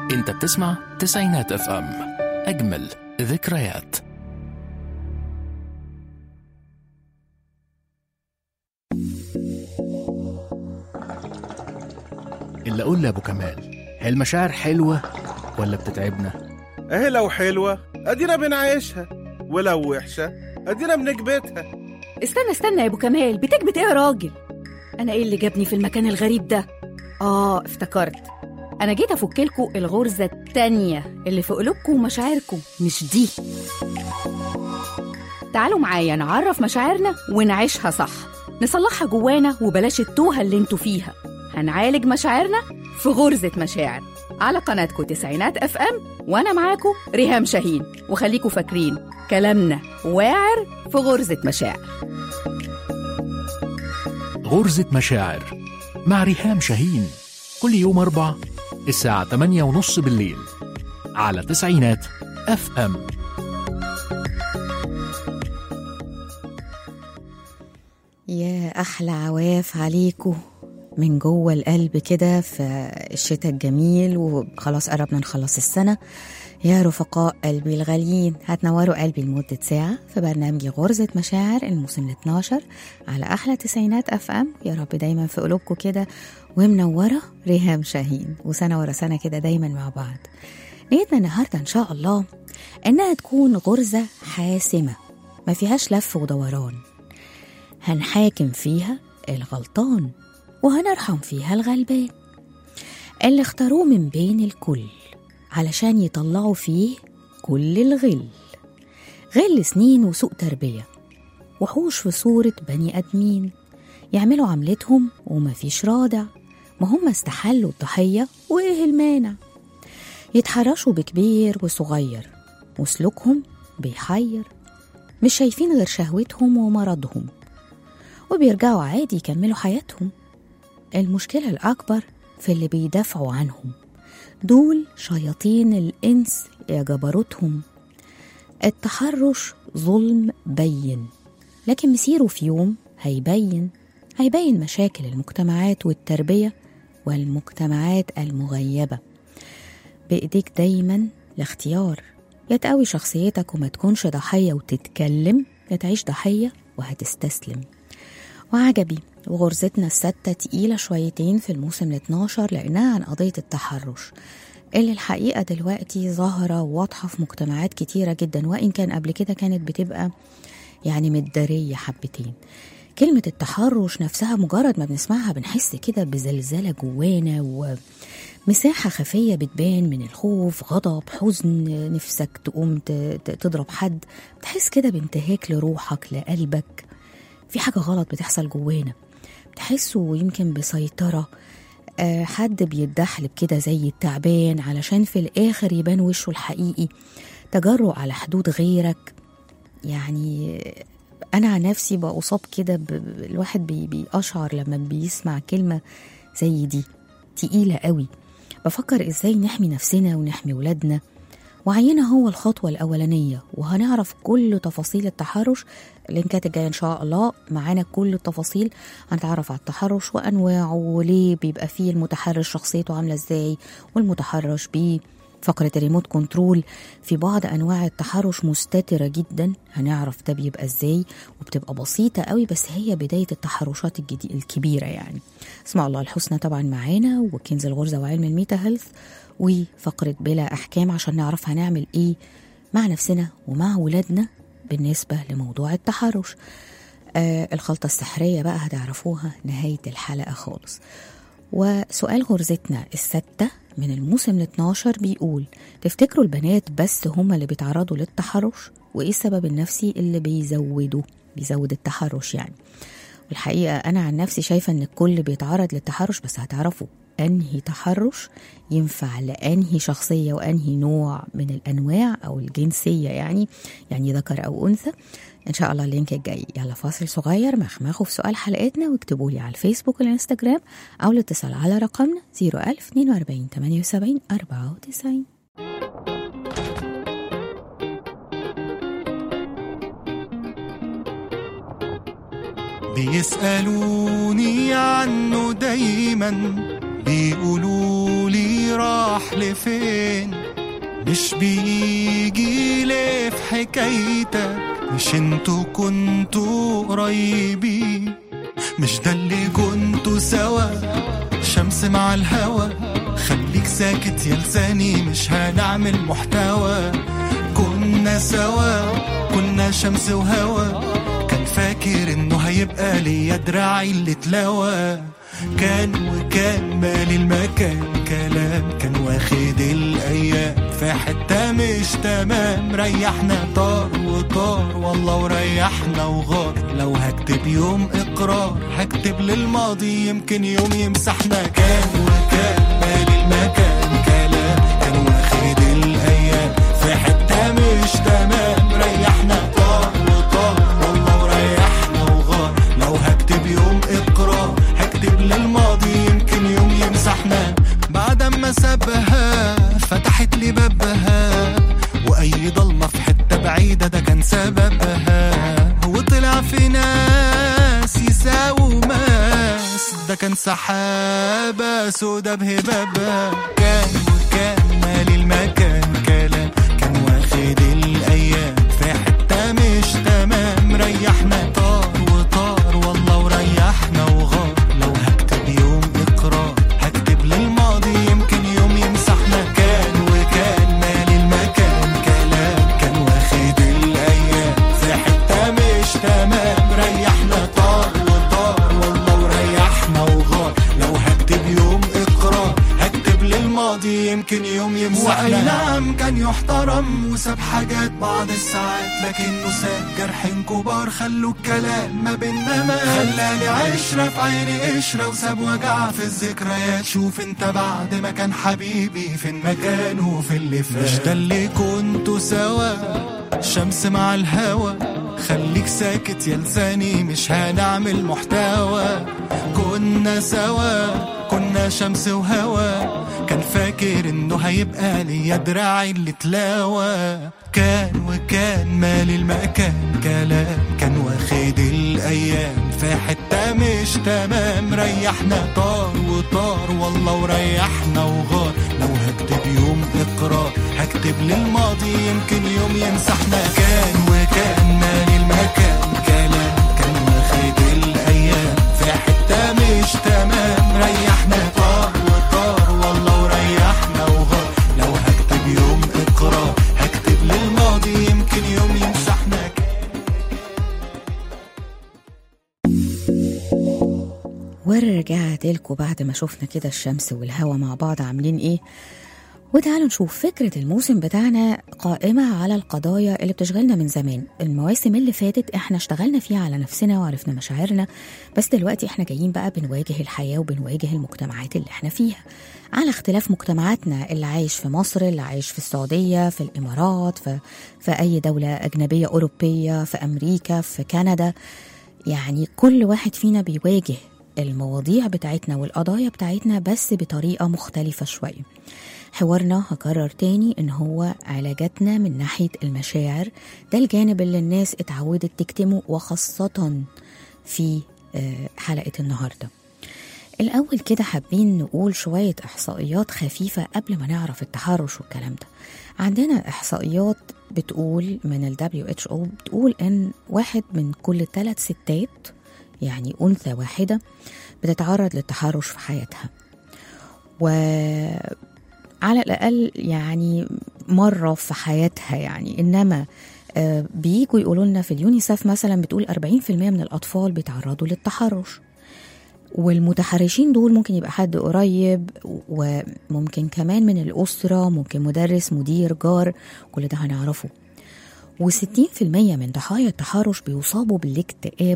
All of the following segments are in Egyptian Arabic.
انت بتسمع تسعينات اف ام اجمل ذكريات اللي اقول لابو كمال هي المشاعر حلوه ولا بتتعبنا اهي لو حلوة ادينا بنعيشها ولو وحشة ادينا بنكبتها استنى استنى يا ابو كمال بتكبت ايه يا راجل انا ايه اللي جابني في المكان الغريب ده اه افتكرت انا جيت افك لكم الغرزه التانية اللي في قلوبكم ومشاعركم مش دي تعالوا معايا نعرف مشاعرنا ونعيشها صح نصلحها جوانا وبلاش التوهه اللي انتوا فيها هنعالج مشاعرنا في غرزه مشاعر على قناتكم تسعينات اف ام وانا معاكم ريهام شاهين وخليكم فاكرين كلامنا واعر في غرزه مشاعر غرزة مشاعر مع ريهام شاهين كل يوم أربع الساعة 8 ونص بالليل على تسعينات اف ام يا أحلى عواف عليكم من جوه القلب كده في الشتاء الجميل وخلاص قربنا نخلص السنة يا رفقاء قلبي الغاليين هتنوروا قلبي لمدة ساعة في برنامج غرزة مشاعر الموسم ال 12 على أحلى تسعينات أف أم يا رب دايما في قلوبكم كده ومنورة ريهام شاهين وسنة ورا سنة كده دايما مع بعض نيتنا النهاردة إن شاء الله إنها تكون غرزة حاسمة ما فيهاش لف ودوران هنحاكم فيها الغلطان وهنرحم فيها الغلبان اللي اختاروه من بين الكل علشان يطلعوا فيه كل الغل غل سنين وسوء تربية وحوش في صورة بني أدمين يعملوا عملتهم ومفيش رادع ما هم استحلوا الضحية وإيه المانع يتحرشوا بكبير وصغير وسلوكهم بيحير مش شايفين غير شهوتهم ومرضهم وبيرجعوا عادي يكملوا حياتهم المشكلة الأكبر في اللي بيدافعوا عنهم دول شياطين الإنس يا جبروتهم التحرش ظلم بين لكن مسيره في يوم هيبين هيبين مشاكل المجتمعات والتربية والمجتمعات المغيبة بإيديك دايما الاختيار يا تقوي شخصيتك وما تكونش ضحية وتتكلم يا تعيش ضحية وهتستسلم وعجبي وغرزتنا الستة تقيلة شويتين في الموسم ال 12 لأنها عن قضية التحرش اللي الحقيقة دلوقتي ظاهرة وواضحة في مجتمعات كتيرة جدا وإن كان قبل كده كانت بتبقى يعني متدارية حبتين كلمة التحرش نفسها مجرد ما بنسمعها بنحس كده بزلزلة جوانا ومساحة خفية بتبان من الخوف غضب حزن نفسك تقوم ت- ت- تضرب حد بتحس كده بانتهاك لروحك لقلبك في حاجة غلط بتحصل جوانا بتحسه يمكن بسيطرة آه، حد بيتدحلب كده زي التعبان علشان في الآخر يبان وشه الحقيقي تجرؤ على حدود غيرك يعني أنا عن نفسي بأصاب كده ب- ب- الواحد بي- بيقشعر لما بيسمع كلمة زي دي تقيلة قوي بفكر إزاي نحمي نفسنا ونحمي ولادنا وعينا هو الخطوة الأولانية وهنعرف كل تفاصيل التحرش اللينكات الجاية إن شاء الله معانا كل التفاصيل هنتعرف على التحرش وأنواعه وليه بيبقى فيه المتحرش شخصيته عاملة إزاي والمتحرش بيه فقرة الريموت كنترول في بعض أنواع التحرش مستترة جدا هنعرف ده بيبقى إزاي وبتبقى بسيطة قوي بس هي بداية التحرشات الجدي- الكبيرة يعني اسمع الله الحسنى طبعا معانا وكنز الغرزة وعلم الميتا هيلث وفقرة بلا أحكام عشان نعرف هنعمل إيه مع نفسنا ومع ولادنا بالنسبة لموضوع التحرش آه الخلطة السحرية بقى هتعرفوها نهاية الحلقة خالص وسؤال غرزتنا الستة من الموسم ال 12 بيقول تفتكروا البنات بس هما اللي بيتعرضوا للتحرش وإيه السبب النفسي اللي بيزوده بيزود التحرش يعني والحقيقة أنا عن نفسي شايفة إن الكل بيتعرض للتحرش بس هتعرفوا أنهي تحرش ينفع لأنهي شخصية وأنهي نوع من الأنواع أو الجنسية يعني يعني ذكر أو أنثى إن شاء الله اللينك الجاي يلا فاصل صغير مخمخوا في سؤال حلقتنا واكتبوا لي على الفيسبوك والإنستجرام أو الاتصال على رقمنا 01000 42 78 94 بيسألوني عنه دايما بيقولوا لي قلبي راح لفين مش بيجي ليه في حكايتك مش انتوا كنتوا قريبين مش ده اللي كنتوا سوا شمس مع الهوا خليك ساكت يا لساني مش هنعمل محتوى كنا سوا كنا شمس وهوا كان فاكر انه هيبقى ليا دراعي اللي اتلوى كان وكان مالي المكان كلام كان واخد الايام في حته مش تمام ريحنا طار وطار والله وريحنا وغار لو هكتب يوم اقرار هكتب للماضي يمكن يوم يمسحنا كان وكان مالي المكان كلام كان واخد الايام في حته مش تمام ريحنا طار وطار والله وريحنا وغار لو هكتب يوم اقرار هكتب للماضي يمكن يوم يمسحنا بعد ما سابها فتحت لي بابها واي ضلمه في حته بعيده ده كان سببها وطلع في ناس يساووا ماس ده كان سحابه سودا بهبابها كان وكان مالي المكان كلام كان واخد الايام في حته مش تمام ريحنا طار وطار والله وريحنا وغار لو هكتب يوم اقرار هكتب للماضي يمكن يوم يمسحنا كان وكان مالي المكان كلام كان واخد الايام في حته مش تمام ريحنا طار وطار والله وريحنا وغار لو هكتب يوم اقرار هكتب للماضي يمكن يوم يمسحنا واي نعم كان يحترم وساب حاجات بعض الساعات لكنه ساب جرحين كبار خلوا الكلام ما بينا ما خلاني عشرة في عيني قشرة وساب وجع في الذكريات شوف انت بعد ما كان حبيبي فين مكانه وفي اللي فات مش ده اللي كنتوا سوا شمس مع الهوا خليك ساكت يا لساني مش هنعمل محتوى كنا سوا كنا شمس وهوا كان فاكر انه هيبقى ليا دراعي اللي تلاوى كان وكان مالي المكان كلام كان واخد الايام في حته مش تمام ريحنا طار وطار والله وريحنا وغار لو هكتب يوم اقرار هكتب للماضي يمكن يوم يمسحنا كان وكان مالي المكان كلام كان واخد الايام في حته مش تمام ريحنا طار وطار والله وريحنا وغار لو هكتب يوم اقرار هكتب للماضي يمكن يوم يمسحنا كان ورجعت لكم بعد ما شفنا كده الشمس والهوا مع بعض عاملين ايه وتعالوا نشوف فكرة الموسم بتاعنا قائمة على القضايا اللي بتشغلنا من زمان المواسم اللي فاتت احنا اشتغلنا فيها على نفسنا وعرفنا مشاعرنا بس دلوقتي احنا جايين بقى بنواجه الحياة وبنواجه المجتمعات اللي احنا فيها على اختلاف مجتمعاتنا اللي عايش في مصر اللي عايش في السعودية في الإمارات في, في أي دولة أجنبية أوروبية في أمريكا في كندا يعني كل واحد فينا بيواجه المواضيع بتاعتنا والقضايا بتاعتنا بس بطريقة مختلفة شوية حوارنا هكرر تاني ان هو علاجاتنا من ناحية المشاعر ده الجانب اللي الناس اتعودت تكتمه وخاصة في آه، حلقة النهاردة الأول كده حابين نقول شوية إحصائيات خفيفة قبل ما نعرف التحرش والكلام ده عندنا إحصائيات بتقول من ال WHO بتقول إن واحد من كل ثلاث ستات يعني أنثى واحدة بتتعرض للتحرش في حياتها وعلى الأقل يعني مرة في حياتها يعني إنما آه، بييجوا يقولوا لنا في اليونيسف مثلا بتقول 40% من الأطفال بيتعرضوا للتحرش والمتحرشين دول ممكن يبقى حد قريب وممكن كمان من الأسرة ممكن مدرس مدير جار كل ده هنعرفه و60% من ضحايا التحرش بيصابوا بالاكتئاب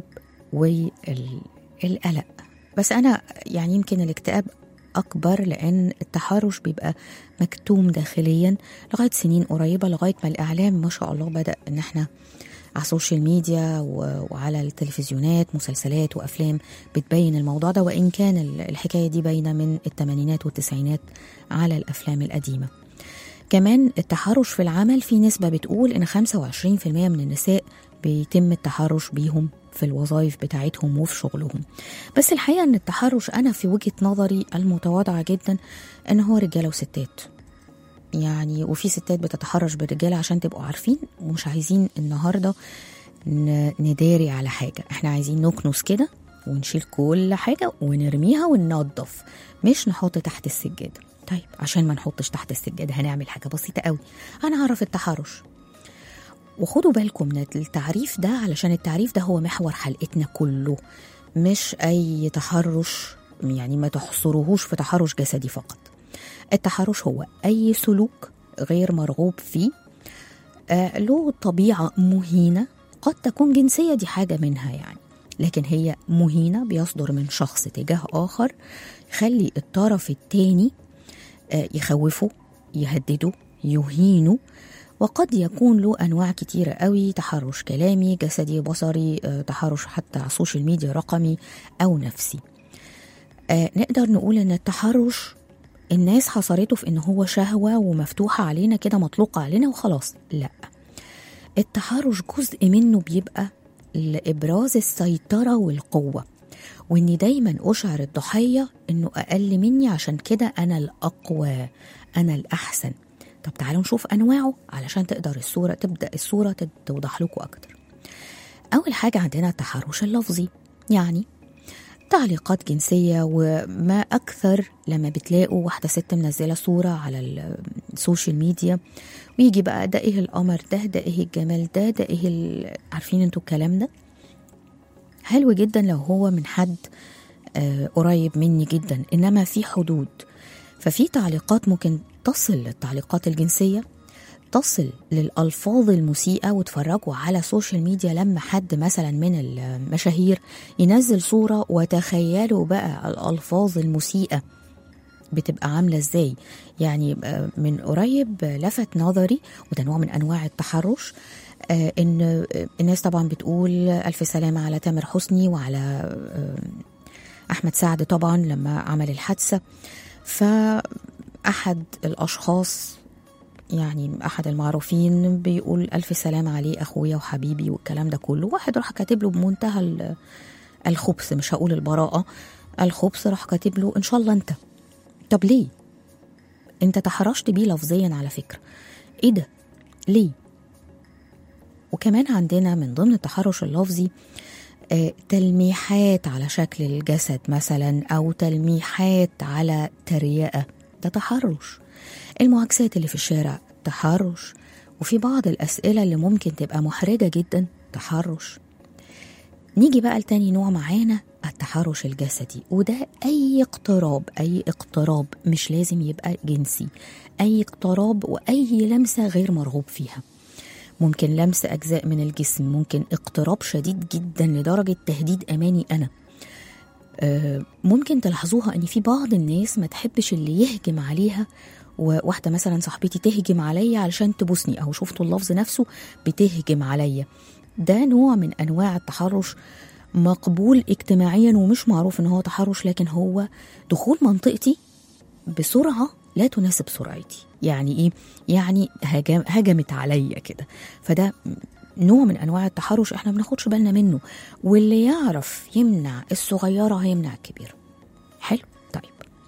والقلق بس أنا يعني يمكن الاكتئاب أكبر لأن التحرش بيبقى مكتوم داخليا لغاية سنين قريبة لغاية ما الإعلام ما شاء الله بدأ إن احنا على السوشيال ميديا و- وعلى التلفزيونات مسلسلات وأفلام بتبين الموضوع ده وإن كان ال- الحكاية دي باينة من الثمانينات والتسعينات على الأفلام القديمة كمان التحرش في العمل في نسبة بتقول إن 25% من النساء بيتم التحرش بيهم في الوظائف بتاعتهم وفي شغلهم بس الحقيقة ان التحرش انا في وجهة نظري المتواضعة جدا ان هو رجالة وستات يعني وفي ستات بتتحرش بالرجالة عشان تبقوا عارفين ومش عايزين النهاردة ن- نداري على حاجة احنا عايزين نكنس كده ونشيل كل حاجة ونرميها وننظف مش نحط تحت السجادة طيب عشان ما نحطش تحت السجادة هنعمل حاجة بسيطة قوي هنعرف التحرش وخدوا بالكم من التعريف ده علشان التعريف ده هو محور حلقتنا كله مش أي تحرش يعني ما تحصروهوش في تحرش جسدي فقط التحرش هو أي سلوك غير مرغوب فيه آه له طبيعة مهينة قد تكون جنسية دي حاجة منها يعني لكن هي مهينة بيصدر من شخص تجاه آخر يخلي الطرف التاني آه، يخوفه يهدده يهينه وقد يكون له أنواع كتيرة قوي تحرش كلامي جسدي بصري آه، تحرش حتى على السوشيال ميديا رقمي أو نفسي آه، نقدر نقول إن التحرش الناس حصرته في إن هو شهوة ومفتوحة علينا كده مطلوقة علينا وخلاص لا التحرش جزء منه بيبقى لإبراز السيطرة والقوة وإني دايما أشعر الضحية إنه أقل مني عشان كده أنا الأقوى أنا الأحسن طب تعالوا نشوف أنواعه علشان تقدر الصورة تبدأ الصورة تد- توضح لكم أكتر أول حاجة عندنا التحرش اللفظي يعني تعليقات جنسية وما أكثر لما بتلاقوا واحدة ست منزلة صورة على ال- السوشيال ميديا ويجي بقى ده إيه القمر ده ده إيه الجمال ده ده إيه ال- عارفين انتوا الكلام ده حلو جدا لو هو من حد آه، قريب مني جدا إنما في حدود ففي تعليقات ممكن تصل للتعليقات الجنسية تصل للألفاظ المسيئة وتفرجوا على سوشيال ميديا لما حد مثلا من المشاهير ينزل صورة وتخيلوا بقى الألفاظ المسيئة بتبقى عاملة ازاي يعني آه، من قريب لفت نظري وده نوع من أنواع التحرش آه، ان آه، الناس طبعا بتقول ألف سلامة على تامر حسني وعلى آه، أحمد سعد طبعا لما عمل الحادثة فأحد الأشخاص يعني أحد المعروفين بيقول ألف سلام عليه أخويا وحبيبي والكلام ده كله واحد راح كاتب له بمنتهى ال- الخبث مش هقول البراءة الخبث راح كاتب له إن شاء الله أنت طب ليه؟ أنت تحرشت بيه لفظيا على فكرة إيه ده؟ ليه؟ وكمان عندنا من ضمن التحرش اللفظي آه، تلميحات على شكل الجسد مثلا أو تلميحات على تريقة ده تحرش المعاكسات اللي في الشارع تحرش وفي بعض الأسئلة اللي ممكن تبقى محرجة جدا تحرش نيجي بقى لتاني نوع معانا التحرش الجسدي وده أي اقتراب أي اقتراب مش لازم يبقى جنسي أي اقتراب وأي لمسة غير مرغوب فيها ممكن لمس أجزاء من الجسم ممكن اقتراب شديد جدا لدرجة تهديد أماني أنا آه، ممكن تلاحظوها ان في بعض الناس ما تحبش اللي يهجم عليها وواحده مثلا صاحبتي تهجم عليا علشان تبوسني او شفتوا اللفظ نفسه بتهجم عليا ده نوع من انواع التحرش مقبول اجتماعيا ومش معروف ان هو تحرش لكن هو دخول منطقتي بسرعه لا تناسب سرعتي يعني ايه يعني هجم هجمت عليا كده فده نوع من انواع التحرش احنا ما بناخدش بالنا منه واللي يعرف يمنع الصغيره هيمنع الكبيره حلو طيب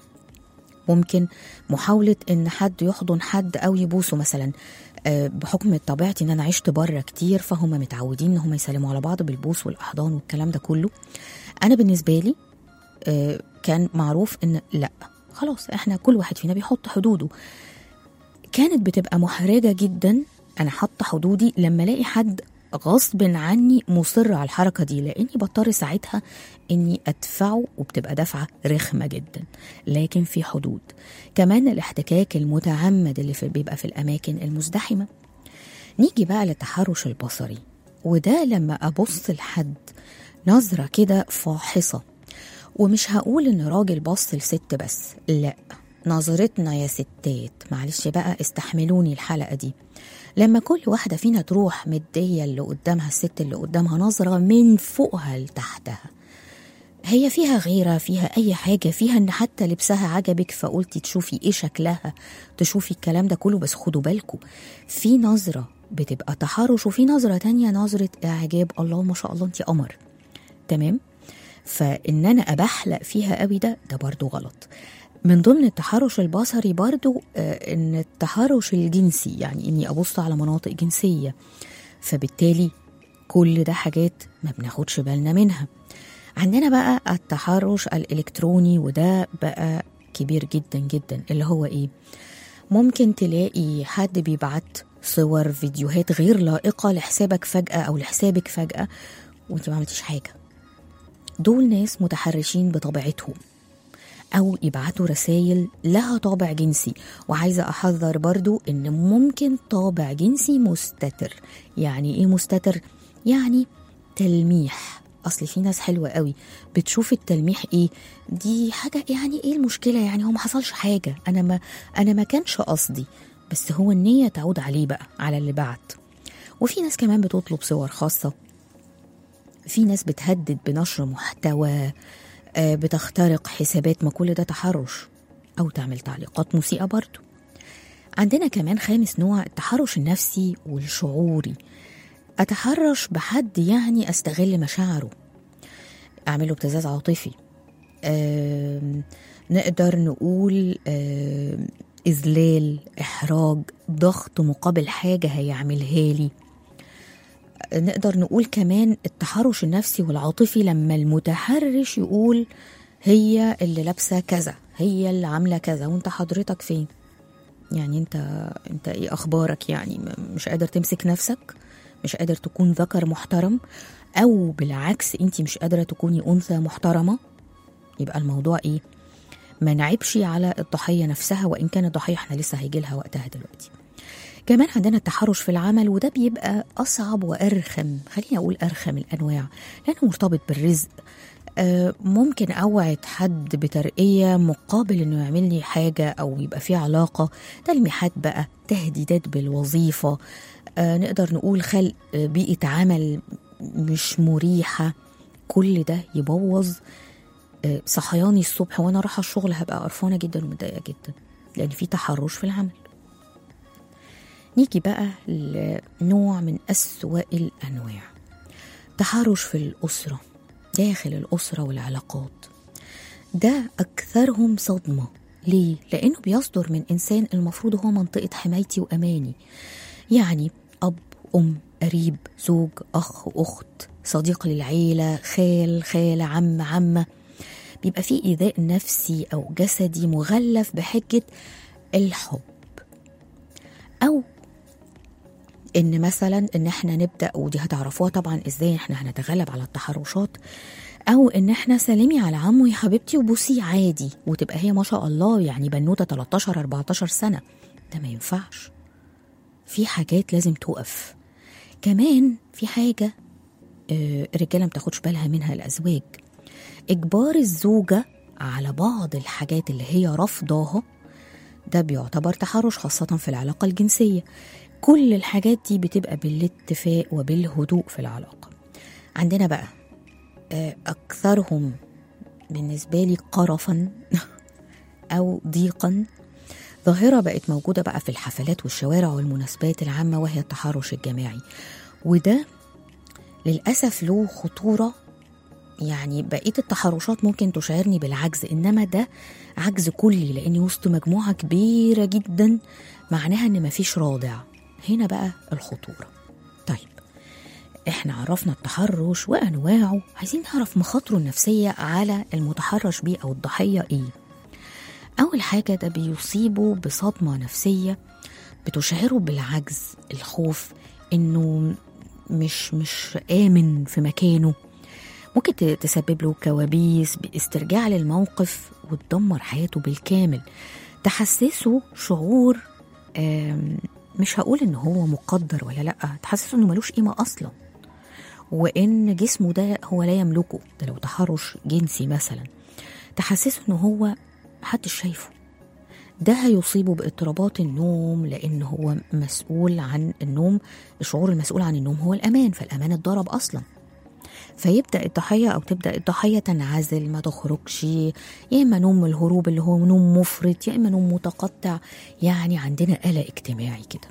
ممكن محاولة إن حد يحضن حد أو يبوسه مثلا آه، بحكم طبيعتي إن أنا عشت بره كتير فهم متعودين إن هم يسلموا على بعض بالبوس والأحضان والكلام ده كله أنا بالنسبة لي آه، كان معروف إن لأ خلاص إحنا كل واحد فينا بيحط حدوده كانت بتبقى محرجة جدا أنا حاطة حدودي لما ألاقي حد غصب عني مصر على الحركة دي لأني بضطر ساعتها إني أدفعه وبتبقى دفعة رخمة جدا لكن في حدود كمان الاحتكاك المتعمد اللي في بيبقى في الأماكن المزدحمة نيجي بقى للتحرش البصري وده لما أبص لحد نظرة كده فاحصة ومش هقول إن راجل بص لست بس لأ نظرتنا يا ستات معلش بقى استحملوني الحلقة دي لما كل واحدة فينا تروح مدية اللي قدامها الست اللي قدامها نظرة من فوقها لتحتها هي فيها غيرة فيها أي حاجة فيها إن حتى لبسها عجبك فقلتي تشوفي إيه شكلها تشوفي الكلام ده كله بس خدوا بالكم في نظرة بتبقى تحرش وفي نظرة تانية نظرة إعجاب الله ما شاء الله أنت قمر تمام فان انا ابحلق فيها قوي ده ده برضو غلط من ضمن التحرش البصري برضو آه، ان التحرش الجنسي يعني اني ابص على مناطق جنسيه فبالتالي كل ده حاجات ما بناخدش بالنا منها عندنا بقى التحرش الالكتروني وده بقى كبير جدا جدا اللي هو ايه ممكن تلاقي حد بيبعت صور فيديوهات غير لائقة لحسابك فجأة أو لحسابك فجأة وانت ما عملتيش حاجة دول ناس متحرشين بطبيعتهم أو يبعتوا رسائل لها طابع جنسي وعايزة أحذر برضو إن ممكن طابع جنسي مستتر يعني إيه مستتر؟ يعني تلميح أصل في ناس حلوة قوي بتشوف التلميح إيه دي حاجة يعني إيه المشكلة يعني هو ما حصلش حاجة أنا ما أنا ما كانش قصدي بس هو النية تعود عليه بقى على اللي بعت وفي ناس كمان بتطلب صور خاصة في ناس بتهدد بنشر محتوى آه، بتخترق حسابات ما كل ده تحرش أو تعمل تعليقات مسيئة برضو عندنا كمان خامس نوع التحرش النفسي والشعوري أتحرش بحد يعني أستغل مشاعره أعمله ابتزاز عاطفي آم، نقدر نقول آم، إذلال إحراج ضغط مقابل حاجة هيعملها لي نقدر نقول كمان التحرش النفسي والعاطفي لما المتحرش يقول هي اللي لابسه كذا هي اللي عامله كذا وانت حضرتك فين يعني انت انت ايه اخبارك يعني م- مش قادر تمسك نفسك مش قادر تكون ذكر محترم او بالعكس انت مش قادره تكوني انثى محترمه يبقى الموضوع ايه ما نعيبش على الضحيه نفسها وان كان الضحيه احنا لسه هيجي لها وقتها دلوقتي كمان عندنا التحرش في العمل وده بيبقى أصعب وأرخم خليني أقول أرخم الأنواع لأنه مرتبط بالرزق آه، ممكن أوعد حد بترقية مقابل إنه يعمل لي حاجة أو يبقى في علاقة تلميحات بقى تهديدات بالوظيفة آه، نقدر نقول خلق آه، بيئة عمل مش مريحة كل ده يبوظ آه، صحياني الصبح وأنا رايحة الشغل هبقى قرفانة جدا ومتضايقة جدا لأن في تحرش في العمل نيجي بقى لنوع من أسوأ الأنواع تحرش في الأسرة داخل الأسرة والعلاقات ده أكثرهم صدمة ليه؟ لأنه بيصدر من إنسان المفروض هو منطقة حمايتي وأماني يعني أب أم قريب زوج أخ أخت صديق للعيلة خال خالة عم عمة بيبقى فيه إيذاء نفسي أو جسدي مغلف بحجة الحب أو ان مثلا ان احنا نبدا ودي هتعرفوها طبعا ازاي احنا هنتغلب على التحرشات او ان احنا سلمي على عمو يا حبيبتي وبوسيه عادي وتبقى هي ما شاء الله يعني بنوته 13 14 سنه ده ما ينفعش في حاجات لازم توقف كمان في حاجه آه، الرجاله ما بتاخدش بالها منها الازواج اجبار الزوجه على بعض الحاجات اللي هي رافضاها ده بيعتبر تحرش خاصة في العلاقة الجنسية كل الحاجات دي بتبقى بالاتفاق وبالهدوء في العلاقة عندنا بقى آه، أكثرهم بالنسبة لي قرفا أو ضيقا ظاهرة بقت موجودة بقى في الحفلات والشوارع والمناسبات العامة وهي التحرش الجماعي وده للأسف له خطورة يعني بقية التحرشات ممكن تشعرني بالعجز إنما ده عجز كلي لأني وسط مجموعة كبيرة جدا معناها إن مفيش رادع هنا بقى الخطورة طيب احنا عرفنا التحرش وأنواعه عايزين نعرف مخاطره النفسية على المتحرش بيه أو الضحية إيه أول حاجة ده بيصيبه بصدمة نفسية بتشعره بالعجز الخوف إنه مش مش آمن في مكانه ممكن ت- تسبب له كوابيس باسترجاع للموقف وتدمر حياته بالكامل تحسسه شعور آم، مش هقول ان هو مقدر ولا لا تحسسه انه ملوش قيمه اصلا وان جسمه ده هو لا يملكه ده لو تحرش جنسي مثلا تحسسه انه هو محدش شايفه ده هيصيبه باضطرابات النوم لان هو مسؤول عن النوم الشعور المسؤول عن النوم هو الامان فالامان اتضرب اصلا فيبدا الضحيه او تبدا الضحيه تنعزل ما تخرجش يا اما نوم الهروب اللي هو نوم مفرط يا اما نوم متقطع يعني عندنا قلق اجتماعي كده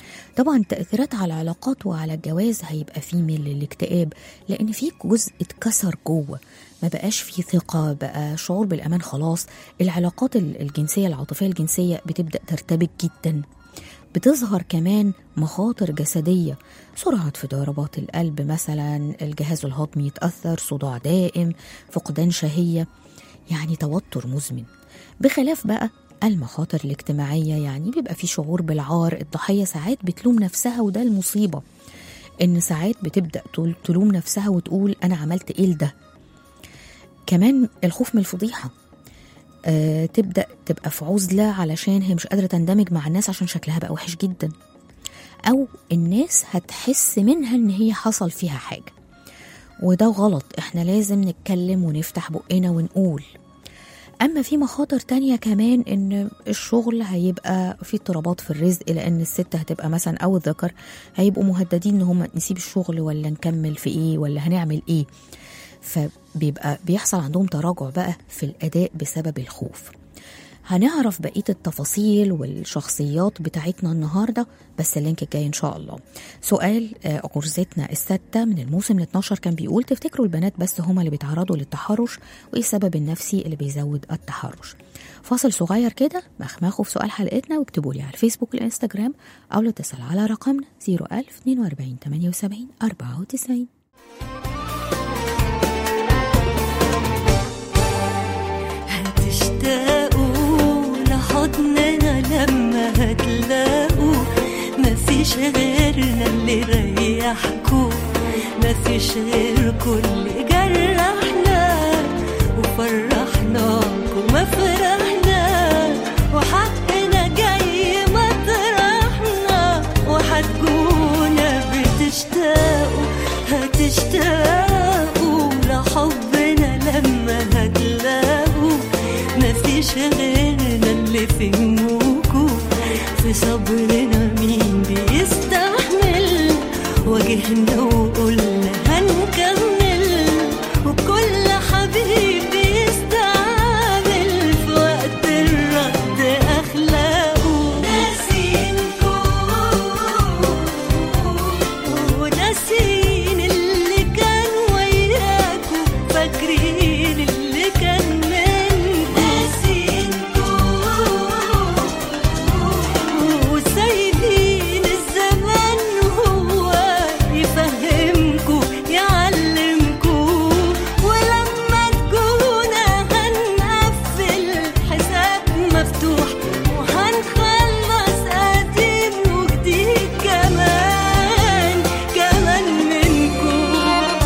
طبعا تأثيرات على العلاقات وعلى الجواز هيبقى فيه ميل للاكتئاب لأن في جزء اتكسر جوه ما بقاش فيه ثقة بقى شعور بالأمان خلاص العلاقات ال- الجنسية العاطفية الجنسية بتبدأ ترتبك جدا بتظهر كمان مخاطر جسدية سرعة في ضربات القلب مثلا الجهاز الهضمي يتأثر صداع دائم فقدان شهية يعني توتر مزمن بخلاف بقى المخاطر الاجتماعية يعني بيبقى في شعور بالعار الضحية ساعات بتلوم نفسها وده المصيبة إن ساعات بتبدأ تل- تلوم نفسها وتقول أنا عملت إيه لده كمان الخوف من الفضيحة آه تبدأ تبقى في عزلة علشان هي مش قادرة تندمج مع الناس عشان شكلها بقى وحش جدا أو الناس هتحس منها إن هي حصل فيها حاجة وده غلط احنا لازم نتكلم ونفتح بقنا ونقول اما في مخاطر تانية كمان ان الشغل هيبقى في اضطرابات في الرزق لان الست هتبقى مثلا او الذكر هيبقوا مهددين ان هم نسيب الشغل ولا نكمل في ايه ولا هنعمل ايه فبيبقى بيحصل عندهم تراجع بقى في الاداء بسبب الخوف هنعرف بقية التفاصيل والشخصيات بتاعتنا النهاردة بس اللينك الجاي إن شاء الله سؤال آه، غرزتنا الستة من الموسم ال 12 كان بيقول تفتكروا البنات بس هما اللي بيتعرضوا للتحرش وإيه السبب النفسي اللي بيزود التحرش فاصل صغير كده مخمخوا في سؤال حلقتنا واكتبوا لي على الفيسبوك والإنستجرام أو لا تسأل على رقمنا 01042 78 94 هتشتاقوا لحضننا لما هتلاقوا مفيش غيرنا اللي ريحكوا مفيش غيركوا اللي جرحنا وفرحناكوا ما فرحنا وحقنا جاي مطرحنا وهتجونا بتشتاقوا هتشتاقوا لحبنا لما هتلاقوا مفيش غيرنا اللي فهموكوا في صبرنا مين بيستحمل واجهنا وقلنا هنكمل وكل حبيب بيستعمل في وقت الرد اخلاقه ناسينكوا وناسين اللي كان وياكوا فاكرين اللي كان منكوا ناسينكوا وسايبين الزمان هو يفهمكوا يعلمكوا ولما تجونا هنقفل حساب مفتوح وهنخلص قديم وجديد كمان كمان منكوا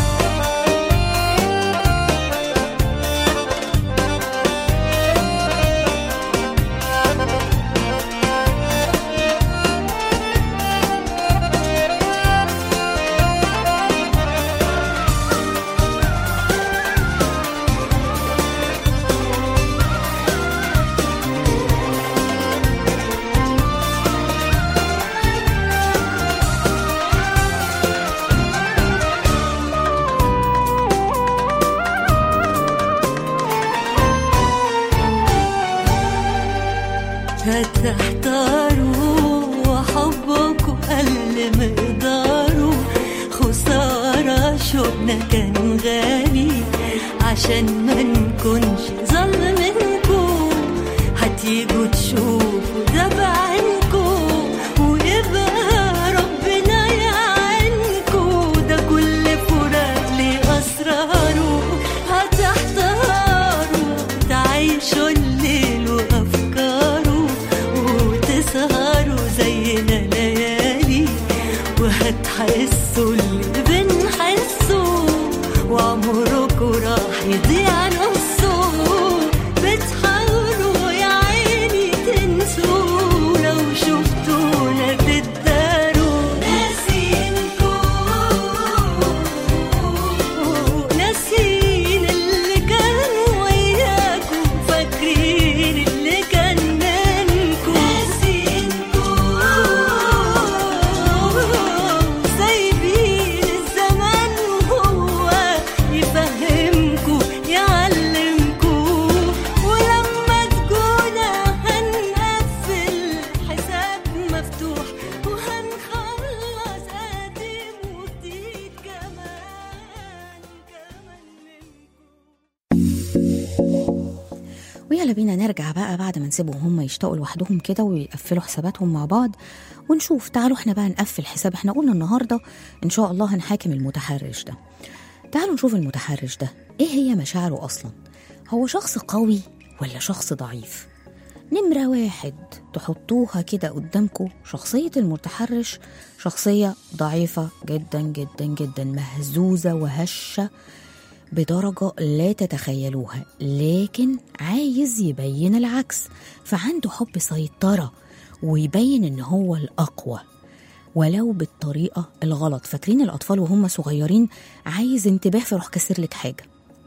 هتحتاروا وحبكوا قل مقداره خسارة شوقنا كان غالي عشان ما نكونش ظلمنكوا هتيجوا تشوفوا ده بعينكوا ويبقى ربنا يعينكوا ده كل فراق ليه أسراره هتحتاروا تعيشوا الليل وأفكاره وتسهروا زينا ليالي وهتحسوا اللي بنحسه وعمركوا راح يضيع نصه يلا بينا نرجع بقى بعد ما نسيبهم هم يشتاقوا لوحدهم كده ويقفلوا حساباتهم مع بعض ونشوف تعالوا احنا بقى نقفل حساب احنا قلنا النهارده ان شاء الله هنحاكم المتحرش ده تعالوا نشوف المتحرش ده ايه هي مشاعره اصلا هو شخص قوي ولا شخص ضعيف نمرة واحد تحطوها كده قدامكم شخصية المتحرش شخصية ضعيفة جدا جدا جدا مهزوزة وهشة بدرجة لا تتخيلوها لكن عايز يبين العكس فعنده حب سيطرة ويبين ان هو الأقوى ولو بالطريقة الغلط فاكرين الأطفال وهم صغيرين عايز انتباه فيروح كسر لك حاجة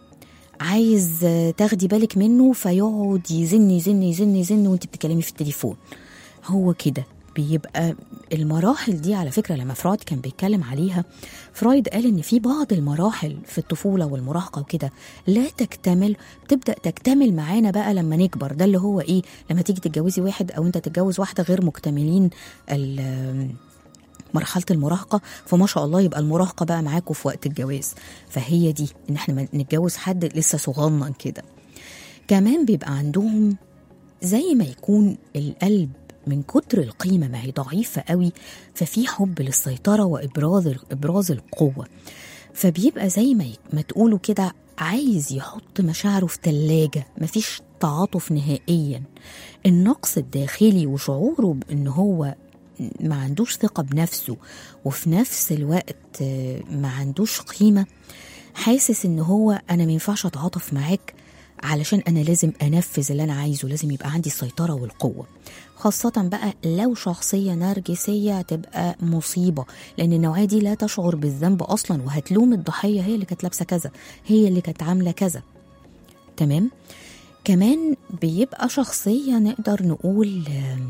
عايز آه، تاخدي بالك منه فيقعد يزن يزن يزن يزن وانت بتتكلمي في التليفون هو كده بيبقى المراحل دي على فكرة لما فرويد كان بيتكلم عليها فرويد قال ان في بعض المراحل في الطفولة والمراهقة وكده لا تكتمل بتبدأ تكتمل معانا بقى لما نكبر ده اللي هو ايه لما تيجي تتجوزي واحد او انت تتجوز واحدة غير مكتملين ال- مرحلة المراهقة فما شاء الله يبقى المراهقة بقى معاكوا في وقت الجواز فهي دي ان احنا ما نتجوز حد لسه صغنن كده كمان بيبقى عندهم زي ما يكون القلب من كتر القيمة ما هي ضعيفة قوي ففي حب للسيطرة وإبراز إبراز القوة فبيبقى زي ما, ي- ما تقولوا كده عايز يحط مشاعره في تلاجة مفيش تعاطف نهائيا النقص الداخلي وشعوره بأن هو ما عندوش ثقة بنفسه وفي نفس الوقت آه، ما عندوش قيمة حاسس ان هو انا ما ينفعش اتعاطف معاك علشان انا لازم انفذ اللي انا عايزه لازم يبقى عندي السيطرة والقوة خاصة بقى لو شخصية نرجسية تبقى مصيبة لأن النوعية دي لا تشعر بالذنب أصلا وهتلوم الضحية هي اللي كانت لابسة كذا هي اللي كانت عاملة كذا تمام كمان بيبقى شخصية نقدر نقول آم،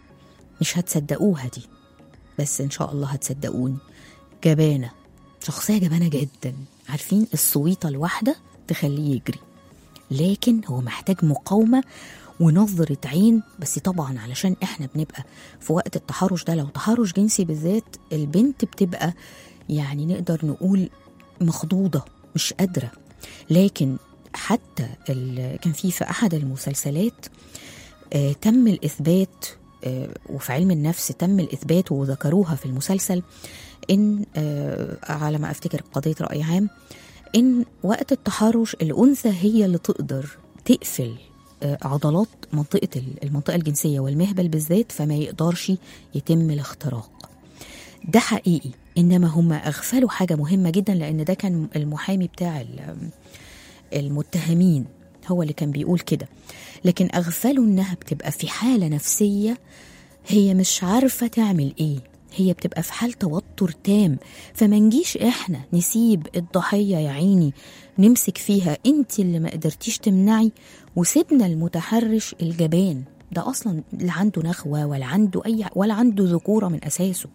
مش هتصدقوها دي بس ان شاء الله هتصدقوني جبانه شخصيه جبانه جدا عارفين الصويطه الواحده تخليه يجري لكن هو محتاج مقاومه ونظرة عين بس طبعا علشان احنا بنبقى في وقت التحرش ده لو تحرش جنسي بالذات البنت بتبقى يعني نقدر نقول مخضوضة مش قادرة لكن حتى ال- كان في في أحد المسلسلات آه، تم الإثبات آه، وفي علم النفس تم الإثبات وذكروها في المسلسل إن آه، على ما أفتكر قضية رأي عام إن وقت التحرش الأنثى هي اللي تقدر تقفل آه، عضلات منطقة ال- المنطقة الجنسية والمهبل بالذات فما يقدرش يتم الاختراق ده حقيقي إنما هم أغفلوا حاجة مهمة جدا لأن ده كان المحامي بتاع ال- المتهمين هو اللي كان بيقول كده لكن أغفلوا إنها بتبقى في حالة نفسية هي مش عارفة تعمل إيه هي بتبقى في حال توتر تام فما نجيش إحنا نسيب الضحية يا عيني نمسك فيها أنت اللي ما قدرتيش تمنعي وسيبنا المتحرش الجبان ده أصلا لا عنده نخوة ولا عنده أي ولا عنده ذكورة من أساسه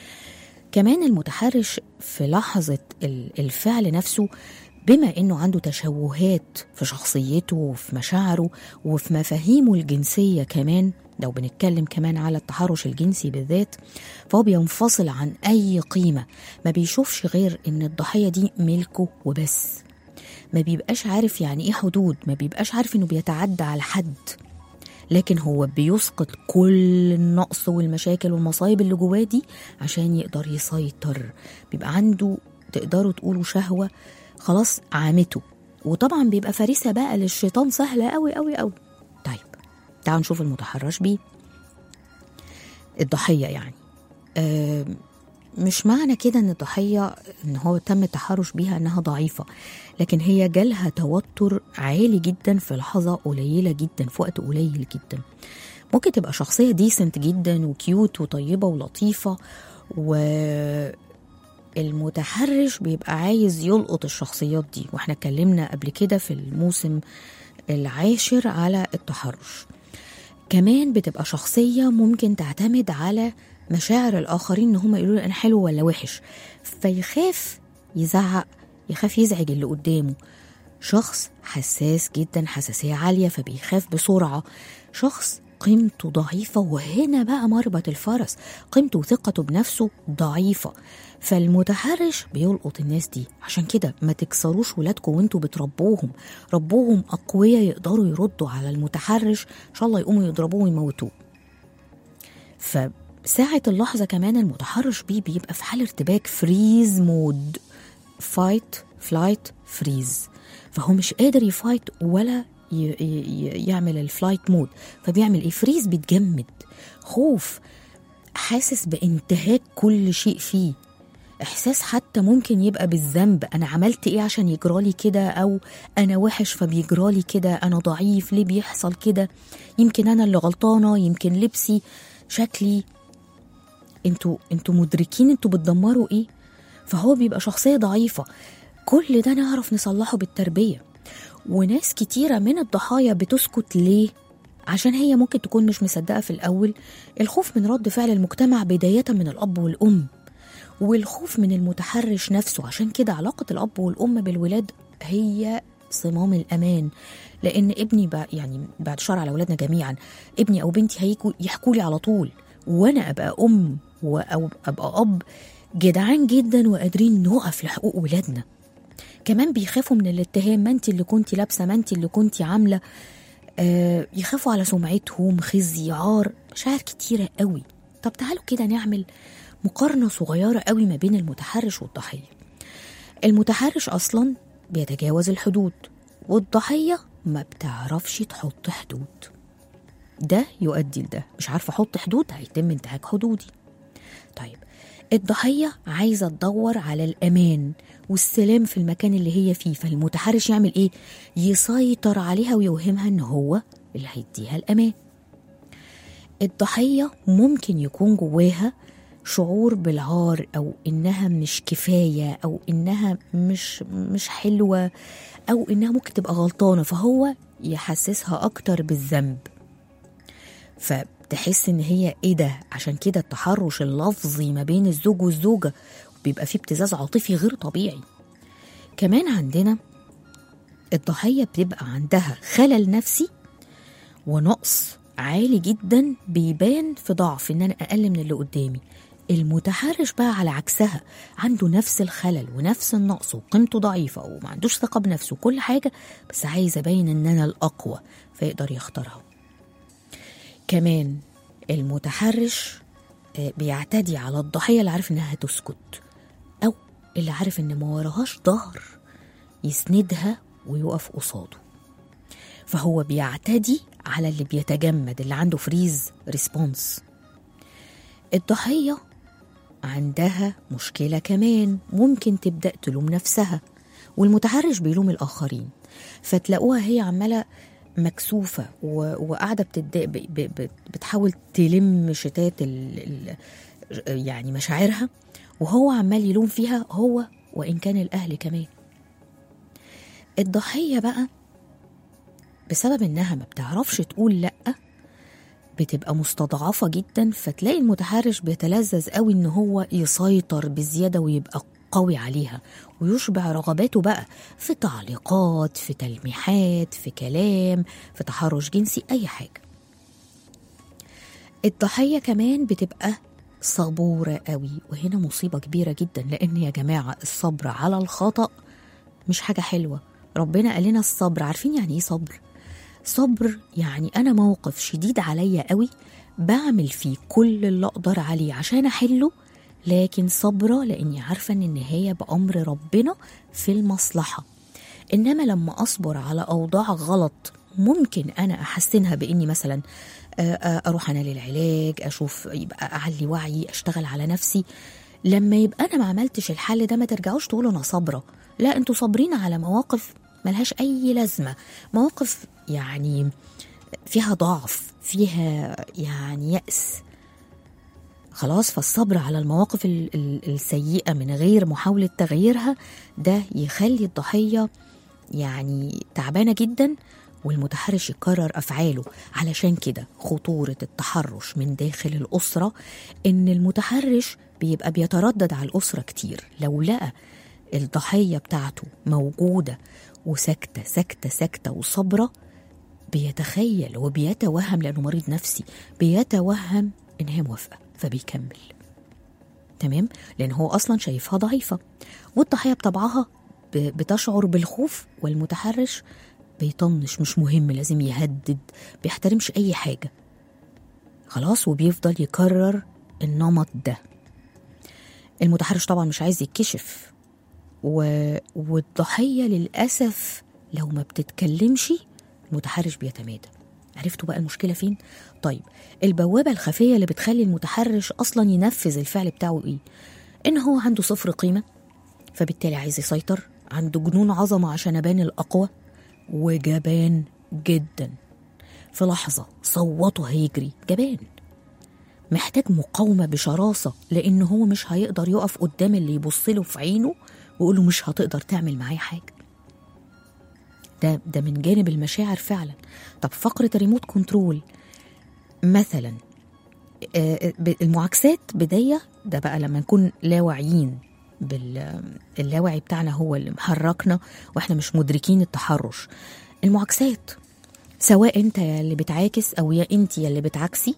كمان المتحرش في لحظة ال- الفعل نفسه بما انه عنده تشوهات في شخصيته وفي مشاعره وفي مفاهيمه الجنسية كمان لو بنتكلم كمان على التحرش الجنسي بالذات فهو بينفصل عن أي قيمة ما بيشوفش غير إن الضحية دي ملكه وبس ما بيبقاش عارف يعني إيه حدود ما بيبقاش عارف إنه بيتعدى على حد لكن هو بيسقط كل النقص والمشاكل والمصايب اللي جواه دي عشان يقدر يسيطر بيبقى عنده تقدروا تقولوا شهوة خلاص عامته وطبعا بيبقى فريسة بقى للشيطان سهلة قوي قوي قوي طيب تعالوا نشوف المتحرش بيه الضحية يعني آه مش معنى كده ان الضحية ان هو تم التحرش بيها انها ضعيفة لكن هي جالها توتر عالي جدا في لحظة قليلة جدا في وقت قليل جدا ممكن تبقى شخصية ديسنت جدا وكيوت وطيبة ولطيفة والمتحرش بيبقى عايز يلقط الشخصيات دي واحنا اتكلمنا قبل كده في الموسم العاشر على التحرش كمان بتبقى شخصية ممكن تعتمد على مشاعر الآخرين إن هم يقولوا له أنا حلو ولا وحش فيخاف يزعق يخاف يزعج اللي قدامه شخص حساس جدا حساسية عالية فبيخاف بسرعة شخص قيمته ضعيفة وهنا بقى مربط الفرس قيمته وثقته بنفسه ضعيفة فالمتحرش بيلقط الناس دي عشان كده ما تكسروش ولادكم وانتوا بتربوهم ربوهم أقوياء يقدروا يردوا على المتحرش إن شاء الله يقوموا يضربوه ويموتوه فساعة اللحظة كمان المتحرش بيه بيبقى في حال ارتباك فريز مود فايت فلايت فريز فهو مش قادر يفايت ولا ي- ي- يعمل الفلايت مود فبيعمل ايه فريز بيتجمد خوف حاسس بانتهاك كل شيء فيه احساس حتى ممكن يبقى بالذنب انا عملت ايه عشان يجرالي كده او انا وحش فبيجرالي كده انا ضعيف ليه بيحصل كده يمكن انا اللي غلطانه يمكن لبسي شكلي انتوا انتوا مدركين انتوا بتدمروا ايه فهو بيبقى شخصيه ضعيفه كل ده نعرف نصلحه بالتربيه وناس كتيره من الضحايا بتسكت ليه عشان هي ممكن تكون مش مصدقه في الاول الخوف من رد فعل المجتمع بدايه من الاب والام والخوف من المتحرش نفسه عشان كده علاقه الاب والام بالولاد هي صمام الامان لان ابني بقى يعني بعد شر على اولادنا جميعا ابني او بنتي هيجوا يحكوا لي على طول وانا ابقى ام و- او ابقى اب جدعان جدا وقادرين نقف لحقوق ولادنا كمان بيخافوا من الاتهام ما انت اللي كنتي لابسه ما انت اللي كنتي عامله آه يخافوا على سمعتهم خزي عار مشاعر كتيره قوي طب تعالوا كده نعمل مقارنه صغيره قوي ما بين المتحرش والضحيه المتحرش اصلا بيتجاوز الحدود والضحيه ما بتعرفش تحط حدود ده يؤدي لده مش عارفه احط حدود هيتم انتهاك حدودي طيب الضحية عايزة تدور على الأمان والسلام في المكان اللي هي فيه فالمتحرش يعمل إيه؟ يسيطر عليها ويوهمها إن هو اللي هيديها الأمان الضحية ممكن يكون جواها شعور بالعار أو إنها مش كفاية أو إنها مش مش حلوة أو إنها ممكن تبقى غلطانة فهو يحسسها أكتر بالذنب فتحس ان هي ايه ده عشان كده التحرش اللفظي ما بين الزوج والزوجه بيبقى فيه ابتزاز عاطفي غير طبيعي كمان عندنا الضحيه بتبقى عندها خلل نفسي ونقص عالي جدا بيبان في ضعف ان انا اقل من اللي قدامي المتحرش بقى على عكسها عنده نفس الخلل ونفس النقص وقيمته ضعيفه وما عندوش ثقه بنفسه وكل حاجه بس عايز ابين ان انا الاقوى فيقدر يختارها كمان المتحرش آه، بيعتدي على الضحية اللي عارف إنها هتسكت أو اللي عارف إن ما وراهاش ظهر يسندها ويقف قصاده فهو بيعتدي على اللي بيتجمد اللي عنده فريز ريسبونس الضحية عندها مشكلة كمان ممكن تبدأ تلوم نفسها والمتحرش بيلوم الآخرين فتلاقوها هي عمالة مكسوفة و- وقاعدة بتد... ب... ب... ب- بتحاول تلم شتات ال... ال... يعني مشاعرها وهو عمال يلوم فيها هو وإن كان الأهل كمان الضحية بقى بسبب إنها ما بتعرفش تقول لأ بتبقى مستضعفة جدا فتلاقي المتحرش بيتلذذ قوي إن هو يسيطر بزيادة ويبقى قوي عليها ويشبع رغباته بقى في تعليقات في تلميحات في كلام في تحرش جنسي أي حاجة الضحية كمان بتبقى صبورة قوي وهنا مصيبة كبيرة جدا لأن يا جماعة الصبر على الخطأ مش حاجة حلوة ربنا قال لنا الصبر عارفين يعني ايه صبر صبر يعني انا موقف شديد عليا قوي بعمل فيه كل اللي اقدر عليه عشان احله لكن صبرة لاني عارفة ان النهاية بامر ربنا في المصلحة انما لما اصبر على اوضاع غلط ممكن انا احسنها باني مثلا آه، آه، اروح انا للعلاج اشوف يبقى اعلي وعي اشتغل على نفسي لما يبقى انا ما عملتش الحل ده ما ترجعوش تقولوا انا صابره لا انتوا صابرين على مواقف ملهاش اي لازمه مواقف يعني فيها ضعف فيها يعني يأس خلاص فالصبر على المواقف ال- ال- السيئة من غير محاولة تغييرها ده يخلي الضحية يعني تعبانة جدا والمتحرش يكرر أفعاله علشان كده خطورة التحرش من داخل الأسرة إن المتحرش بيبقى بيتردد على الأسرة كتير لو لقى الضحية بتاعته موجودة وساكتة ساكتة ساكتة وصبرة بيتخيل وبيتوهم لانه مريض نفسي بيتوهم ان هي موافقه فبيكمل تمام لان هو اصلا شايفها ضعيفه والضحيه بطبعها ب- بتشعر بالخوف والمتحرش بيطنش مش مهم لازم يهدد بيحترمش اي حاجه خلاص وبيفضل يكرر النمط ده المتحرش طبعا مش عايز يتكشف و... والضحيه للاسف لو ما بتتكلمش المتحرش بيتمادى عرفتوا بقى المشكله فين طيب البوابه الخفيه اللي بتخلي المتحرش اصلا ينفذ الفعل بتاعه ايه ان هو عنده صفر قيمه فبالتالي عايز يسيطر عنده جنون عظمه عشان ابان الاقوى وجبان جدا في لحظه صوته هيجري جبان محتاج مقاومه بشراسه لان هو مش هيقدر يقف قدام اللي يبص له في عينه ويقول له مش هتقدر تعمل معايا حاجه ده ده من جانب المشاعر فعلا طب فقره الريموت كنترول مثلا آه، ب- المعاكسات بدايه ده بقى لما نكون لا واعيين باللاوعي بتاعنا هو اللي محركنا واحنا مش مدركين التحرش المعاكسات سواء انت يا اللي بتعاكس او يا انت يا اللي بتعاكسي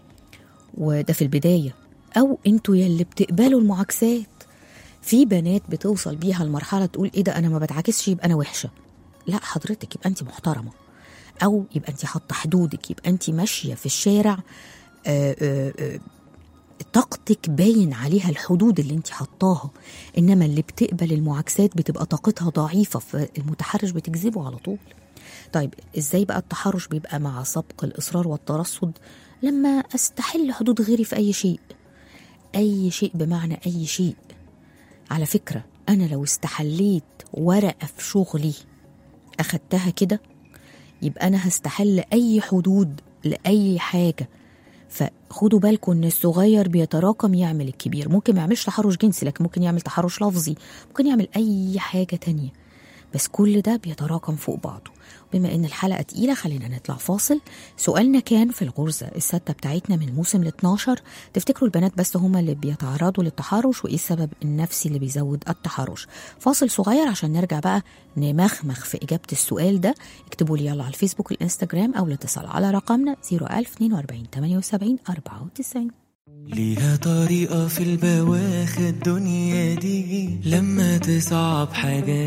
وده في البدايه او انتوا يا اللي بتقبلوا المعاكسات في بنات بتوصل بيها لمرحله تقول ايه ده انا ما بتعاكسش يبقى انا وحشه لا حضرتك يبقى انت محترمه او يبقى انت حاطه حدودك يبقى انت ماشيه في الشارع آه، آه، آه، طاقتك باين عليها الحدود اللي انت حطاها انما اللي بتقبل المعاكسات بتبقى طاقتها ضعيفه فالمتحرش بتجذبه على طول طيب ازاي بقى التحرش بيبقى مع سبق الاصرار والترصد لما استحل حدود غيري في اي شيء اي شيء بمعنى اي شيء على فكره انا لو استحليت ورقه في شغلي اخدتها كده يبقى انا هستحل اي حدود لاي حاجه فخدوا بالكم ان الصغير بيتراكم يعمل الكبير ممكن ما يعملش تحرش جنسي لكن ممكن يعمل تحرش لفظي ممكن يعمل اي حاجه تانية بس كل ده بيتراكم فوق بعضه بما ان الحلقه تقيله خلينا نطلع فاصل سؤالنا كان في الغرزه السادسه بتاعتنا من موسم ال 12 تفتكروا البنات بس هما اللي بيتعرضوا للتحرش وايه السبب النفسي اللي بيزود التحرش فاصل صغير عشان نرجع بقى نمخمخ في اجابه السؤال ده اكتبوا لي يلا على الفيسبوك والانستجرام او الاتصال على رقمنا 01042 78 94 ليها طريقة في البواخ الدنيا دي لما تصعب حاجة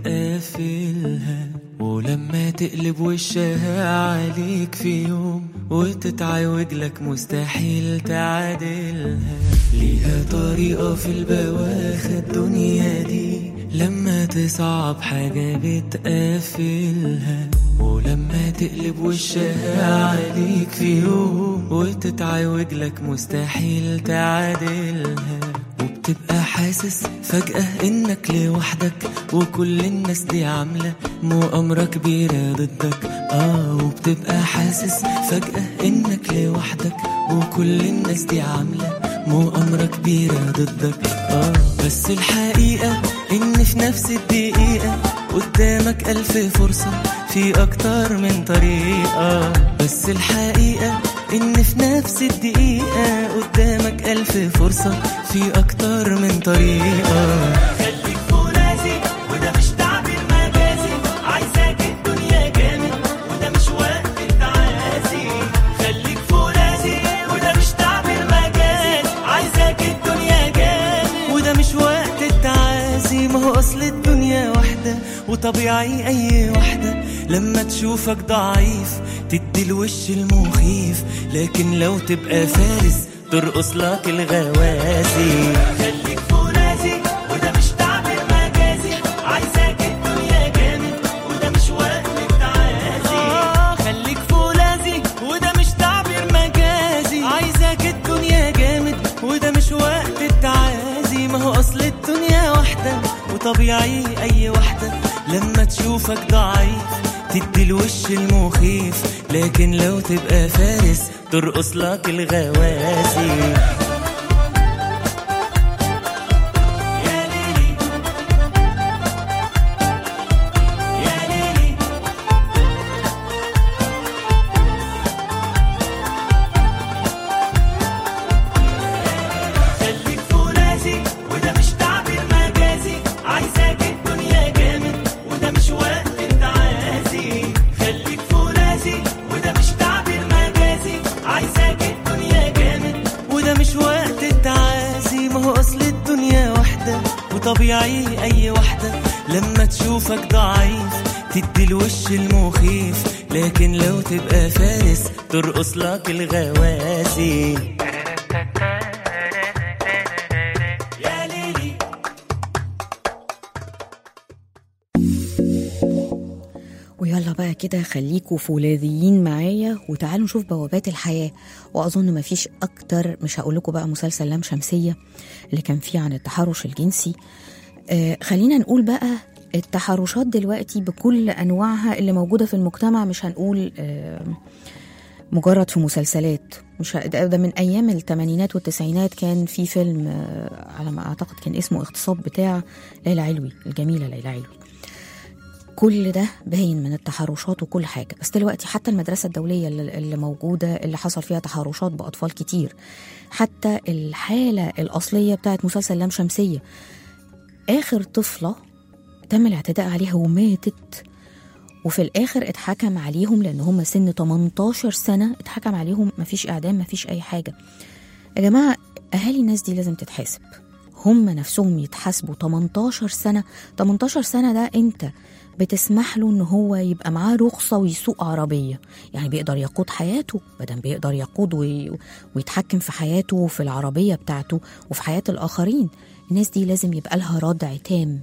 بتقفلها ولما تقلب وشها عليك في يوم وتتعوج لك مستحيل تعادلها ليها طريقة في البواخ الدنيا دي لما تصعب حاجة بتقفلها ولما تقلب وشها عليك في يوم وتتعوج لك مستحيل تعادلها وبتبقى حاسس فجأة انك لوحدك وكل الناس دي عاملة مؤامرة كبيرة ضدك اه وبتبقى حاسس فجأة انك لوحدك وكل الناس دي عاملة مؤامرة كبيرة ضدك اه بس الحقيقة ان في نفس الدقيقة قدامك ألف فرصة في أكتر من طريقة بس الحقيقة إن في نفس الدقيقة قدامك ألف فرصة في أكتر من طريقة خليك فرازي وده مش تعبير مجازي عايزاك الدنيا جامد وده مش وقت التعازي خليك فرازي وده مش تعبير مجازي عايزاك الدنيا جامد وده مش وقت التعازي ما هو أصل الدنيا واحدة وطبيعي أي واحدة لما تشوفك ضعيف تدي الوش المخيف لكن لو تبقى فارس ترقص لك الغوازي خليك فرازي وده مش تعبير مجازي عايزاك الدنيا جامد وده مش وقت التعازي آه خليك فولاذي وده مش تعبير مجازي عايزاك الدنيا جامد وده مش وقت التعازي ما هو اصل الدنيا واحدة وطبيعي اي واحدة لما تشوفك ضعيف تدي الوش المخيف لكن لو تبقى فارس ترقص لك الغوازي يا ليلي يا ليلي خليك فرازي وده مش تعبير مجازي عايزاك الدنيا جامد وده مش وقت التعازي خليك فرازي طبيعي اي واحدة لما تشوفك ضعيف تدي الوش المخيف لكن لو تبقى فارس ترقص لك الغواسي يا ليلي ويلا بقى كده خليكوا فولاذيين معايا وتعالوا نشوف بوابات الحياة وأظن مفيش أكتر مش هقول لكم بقى مسلسل لام شمسية اللي كان فيه عن التحرش الجنسي آه خلينا نقول بقى التحرشات دلوقتي بكل أنواعها اللي موجودة في المجتمع مش هنقول آه مجرد في مسلسلات مش ه- ده ده من ايام الثمانينات والتسعينات كان في فيلم آه، على ما اعتقد كان اسمه اغتصاب بتاع ليلى علوي الجميله ليلى علوي كل ده باين من التحرشات وكل حاجه بس دلوقتي حتى المدرسه الدوليه اللي اللي موجوده اللي حصل فيها تحرشات باطفال كتير حتى الحاله الاصليه بتاعت مسلسل لام شمسيه اخر طفله تم الاعتداء عليها وماتت وفي الاخر اتحكم عليهم لان هم سن 18 سنه اتحكم عليهم مفيش اعدام مفيش اي حاجه يا جماعه اهالي الناس دي لازم تتحاسب هم نفسهم يتحاسبوا 18 سنه 18 سنه ده انت بتسمح له ان هو يبقى معاه رخصه ويسوق عربيه يعني بيقدر يقود حياته بدل بيقدر يقود وي... ويتحكم في حياته وفي العربيه بتاعته وفي حياه الاخرين الناس دي لازم يبقى لها ردع تام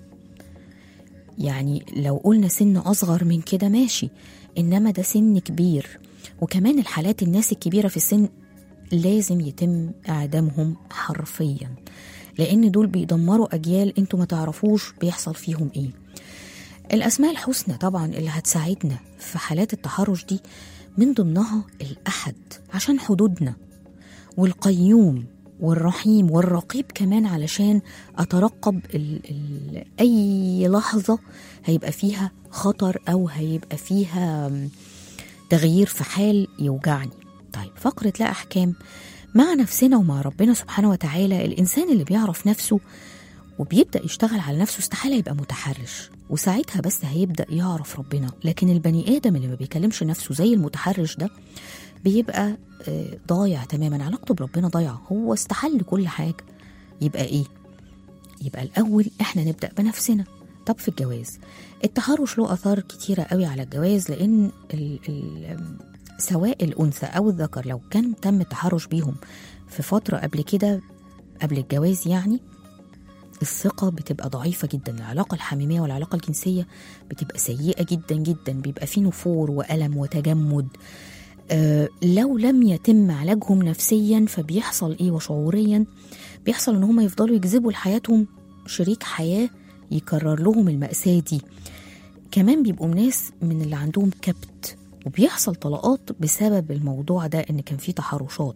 يعني لو قلنا سن أصغر من كده ماشي إنما ده سن كبير وكمان الحالات الناس الكبيرة في السن لازم يتم إعدامهم حرفيا لأن دول بيدمروا أجيال انتوا ما تعرفوش بيحصل فيهم إيه الأسماء الحسنى طبعا اللي هتساعدنا في حالات التحرش دي من ضمنها الأحد عشان حدودنا والقيوم والرحيم والرقيب كمان علشان اترقب ال ال اي لحظه هيبقى فيها خطر او هيبقى فيها تغيير في حال يوجعني طيب فقره لا احكام مع نفسنا ومع ربنا سبحانه وتعالى الانسان اللي بيعرف نفسه وبيبدا يشتغل على نفسه استحاله يبقى متحرش وساعتها بس هيبدا يعرف ربنا لكن البني ادم اللي ما بيكلمش نفسه زي المتحرش ده بيبقى آه، ضايع تماما علاقته بربنا ضايعه هو استحل كل حاجه يبقى ايه يبقى الاول احنا نبدا بنفسنا طب في الجواز التحرش له اثار كتيره قوي على الجواز لان ال ال سواء الانثى او الذكر لو كان تم التحرش بيهم في فتره قبل كده قبل الجواز يعني الثقة بتبقى ضعيفة جدا العلاقة الحميمية والعلاقة الجنسية بتبقى سيئة جدا جدا بيبقى فيه نفور وألم وتجمد آه، لو لم يتم علاجهم نفسيا فبيحصل ايه وشعوريا بيحصل ان هم يفضلوا يجذبوا لحياتهم شريك حياه يكرر لهم المأساة دي كمان بيبقوا ناس من اللي عندهم كبت وبيحصل طلاقات بسبب الموضوع ده ان كان في تحرشات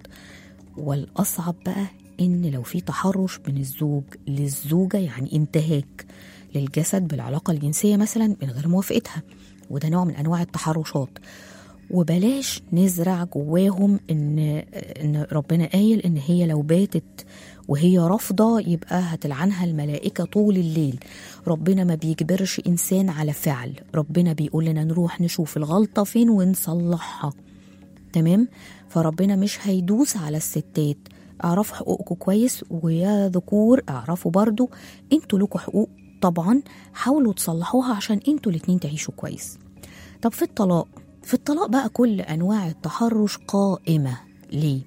والاصعب بقى ان لو في تحرش من الزوج للزوجه يعني انتهاك للجسد بالعلاقه الجنسيه مثلا من غير موافقتها وده نوع من انواع التحرشات وبلاش نزرع جواهم ان ان ربنا قايل ان هي لو باتت وهي رافضه يبقى هتلعنها الملائكه طول الليل ربنا ما بيجبرش انسان على فعل ربنا بيقول لنا نروح نشوف الغلطه فين ونصلحها تمام فربنا مش هيدوس على الستات اعرفوا حقوقكم كويس ويا ذكور اعرفوا برضو انتوا لكم حقوق طبعا حاولوا تصلحوها عشان انتوا الاتنين تعيشوا كويس طب في الطلاق في الطلاق بقى كل انواع التحرش قائمه ليه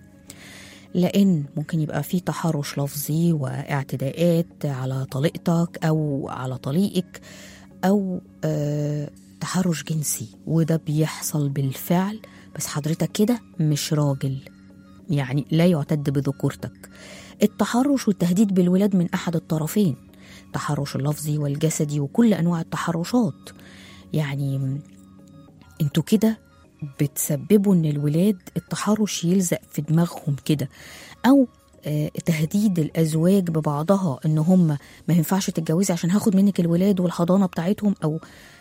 لان ممكن يبقى في تحرش لفظي واعتداءات على طليقتك او على طليقك او آه تحرش جنسي وده بيحصل بالفعل بس حضرتك كده مش راجل يعني لا يعتد بذكورتك التحرش والتهديد بالولاد من احد الطرفين التحرش اللفظي والجسدي وكل انواع التحرشات يعني انتوا كده بتسببوا ان الولاد التحرش يلزق في دماغهم كده او آه، تهديد الازواج ببعضها ان هم ما ينفعش تتجوزي عشان هاخد منك الولاد والحضانه بتاعتهم او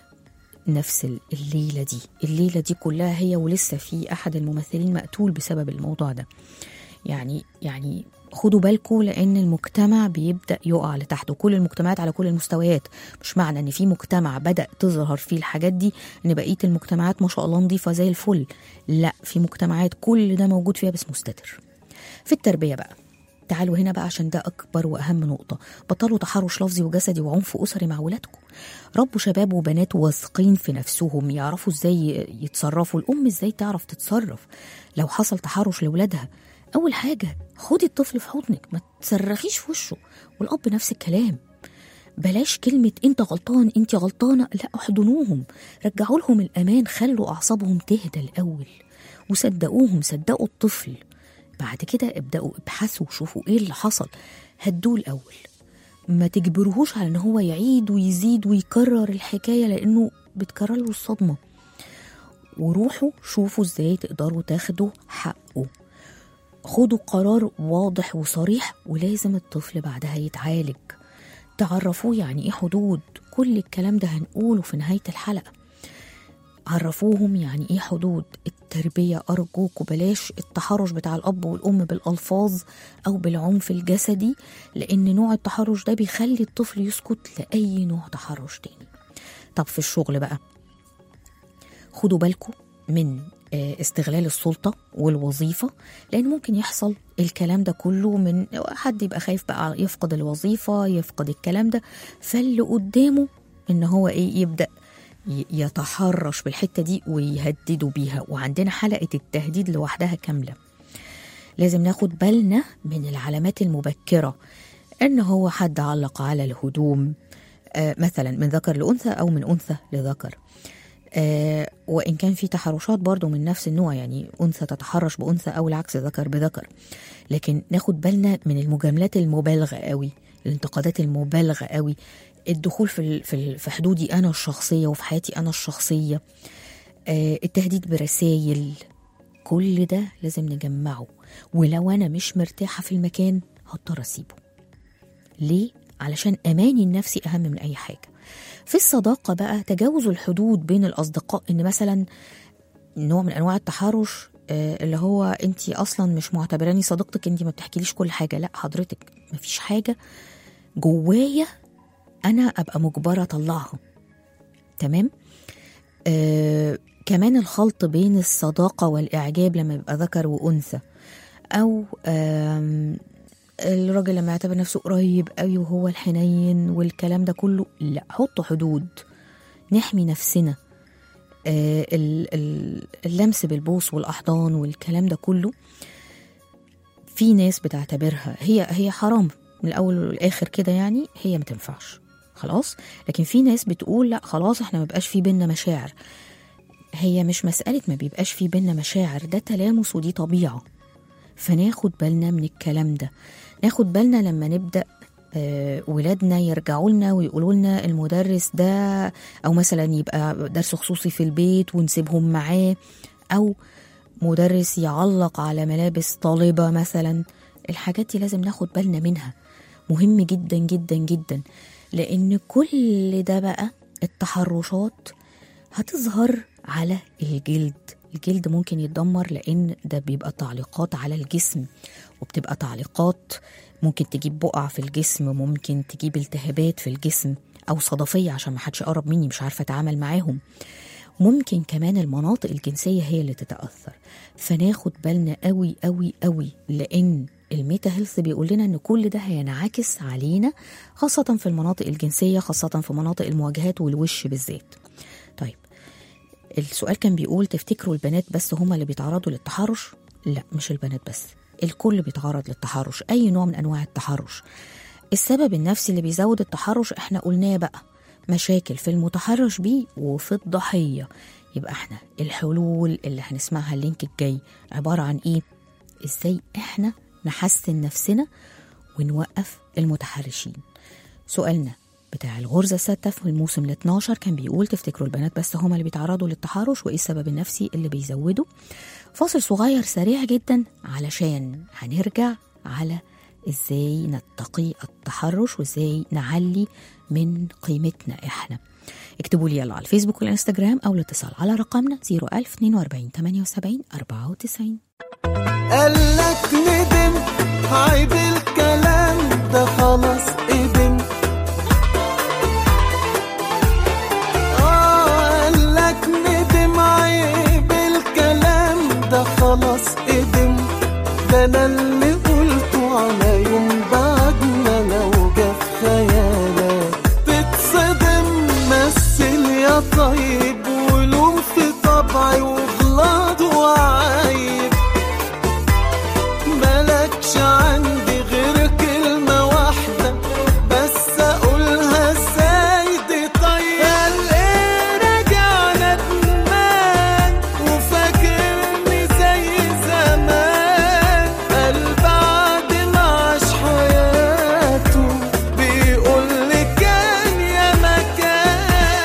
نفس ال- الليله دي الليله دي كلها هي ولسه في احد الممثلين مقتول بسبب الموضوع ده يعني يعني خدوا بالكم لان المجتمع بيبدا يقع لتحت وكل المجتمعات على كل المستويات مش معنى ان في مجتمع بدا تظهر فيه الحاجات دي ان بقيه المجتمعات ما شاء الله نظيفه زي الفل لا في مجتمعات كل ده موجود فيها بس مستتر في التربيه بقى تعالوا هنا بقى عشان ده اكبر واهم نقطه بطلوا تحرش لفظي وجسدي وعنف اسري مع ولادكم ربوا شباب وبنات واثقين في نفسهم يعرفوا ازاي يتصرفوا الام ازاي تعرف تتصرف لو حصل تحرش لاولادها اول حاجه خدي الطفل في حضنك ما تصرخيش في وشه والاب نفس الكلام بلاش كلمة أنت غلطان أنت غلطانة لا احضنوهم رجعوا لهم الأمان خلوا أعصابهم تهدى الأول وصدقوهم صدقوا الطفل بعد كده ابدأوا ابحثوا شوفوا إيه اللي حصل هدوه الأول ما تجبروهوش على إن هو يعيد ويزيد ويكرر الحكاية لأنه بتكرر له الصدمة وروحوا شوفوا إزاي تقدروا تاخدوا حقه خدوا قرار واضح وصريح ولازم الطفل بعدها يتعالج تعرفوه يعني ايه حدود كل الكلام ده هنقوله في نهاية الحلقة عرفوهم يعني ايه حدود التربية أرجوكوا بلاش التحرش بتاع الأب والأم بالألفاظ أو بالعنف الجسدي لأن نوع التحرش ده بيخلي الطفل يسكت لأي نوع تحرش تاني طب في الشغل بقى خدوا بالكم من آه، استغلال السلطة والوظيفة لأن ممكن يحصل الكلام ده كله من حد يبقى خايف بقى يفقد الوظيفة يفقد الكلام ده فاللي قدامه إن هو إيه يبدأ ي- يتحرش بالحتة دي ويهددوا بيها وعندنا حلقة التهديد لوحدها كاملة لازم ناخد بالنا من العلامات المبكرة إن هو حد علق على الهدوم آه، مثلا من ذكر لأنثى أو من أنثى لذكر آه وإن كان في تحرشات برضو من نفس النوع يعني أنثى تتحرش بأنثى أو العكس ذكر بذكر لكن ناخد بالنا من المجاملات المبالغة قوي الانتقادات المبالغة قوي الدخول في ال- في ال- في حدودي أنا الشخصية وفي حياتي أنا الشخصية آه التهديد برسايل كل ده لازم نجمعه ولو أنا مش مرتاحة في المكان هضطر أسيبه ليه؟ علشان أماني النفسي أهم من أي حاجة في الصداقة بقى تجاوز الحدود بين الأصدقاء إن مثلا نوع من أنواع التحرش آه، اللي هو انت اصلا مش معتبراني صديقتك انت ما بتحكيليش كل حاجه لا حضرتك مفيش حاجه جوايا انا ابقى مجبره اطلعها تمام آه كمان الخلط بين الصداقه والاعجاب لما يبقى ذكر وانثى او آم، الراجل لما يعتبر نفسه قريب قوي وهو الحنين والكلام ده كله لا حطوا حدود نحمي نفسنا آه، ال- ال- اللمس بالبوس والاحضان والكلام ده كله في ناس بتعتبرها هي هي حرام من الاول والاخر كده يعني هي ما تنفعش خلاص لكن في ناس بتقول لا خلاص احنا ما بقاش في بينا مشاعر هي مش مسألة ما بيبقاش في بينا مشاعر ده تلامس ودي طبيعة فناخد بالنا من الكلام ده ناخد بالنا لما نبدأ آه، ولادنا يرجعوا لنا ويقولوا لنا المدرس ده او مثلا يبقى درس خصوصي في البيت ونسيبهم معاه او مدرس يعلق على ملابس طالبة مثلا الحاجات دي لازم ناخد بالنا منها مهم جدا جدا جدا لأن كل ده بقى التحرشات هتظهر على الجلد الجلد ممكن يتدمر لأن ده بيبقى تعليقات على الجسم وبتبقى تعليقات ممكن تجيب بقع في الجسم ممكن تجيب التهابات في الجسم أو صدفية عشان ما حدش يقرب مني مش عارفة أتعامل معاهم ممكن كمان المناطق الجنسية هي اللي تتأثر فناخد بالنا قوي قوي قوي لأن الميتا هيلث بيقول لنا ان كل ده هينعكس علينا خاصة في المناطق الجنسية خاصة في مناطق المواجهات والوش بالذات طيب السؤال كان بيقول تفتكروا البنات بس هما اللي بيتعرضوا للتحرش لا مش البنات بس الكل بيتعرض للتحرش اي نوع من انواع التحرش السبب النفسي اللي بيزود التحرش احنا قلناه بقى مشاكل في المتحرش بيه وفي الضحية يبقى احنا الحلول اللي هنسمعها اللينك الجاي عبارة عن ايه ازاي احنا نحسن نفسنا ونوقف المتحرشين سؤالنا بتاع الغرزة السادسة في الموسم ال 12 كان بيقول تفتكروا البنات بس هما اللي بيتعرضوا للتحرش وايه السبب النفسي اللي بيزوده فاصل صغير سريع جدا علشان هنرجع على ازاي نتقي التحرش وازاي نعلي من قيمتنا احنا اكتبوا لي يلا على الفيسبوك والانستجرام او الاتصال على رقمنا 01042 78 94 قالك ندم عيب الكلام ده خلاص قدم آه قالك ندم عيب الكلام ده خلاص قدم ده انا اللي قلته رجوعنا يوم بعدنا لو جه في خيالك تتصدم مثل يا طيب ولوم في طبعي وغلط وعيب ملكش عندي غير كلمة واحدة بس أقولها ازاي دي طيب قال ايه رجعنا ندمان وفاكرني زي زمان قال بعد ما عاش حياته بيقول لي كان يا مكان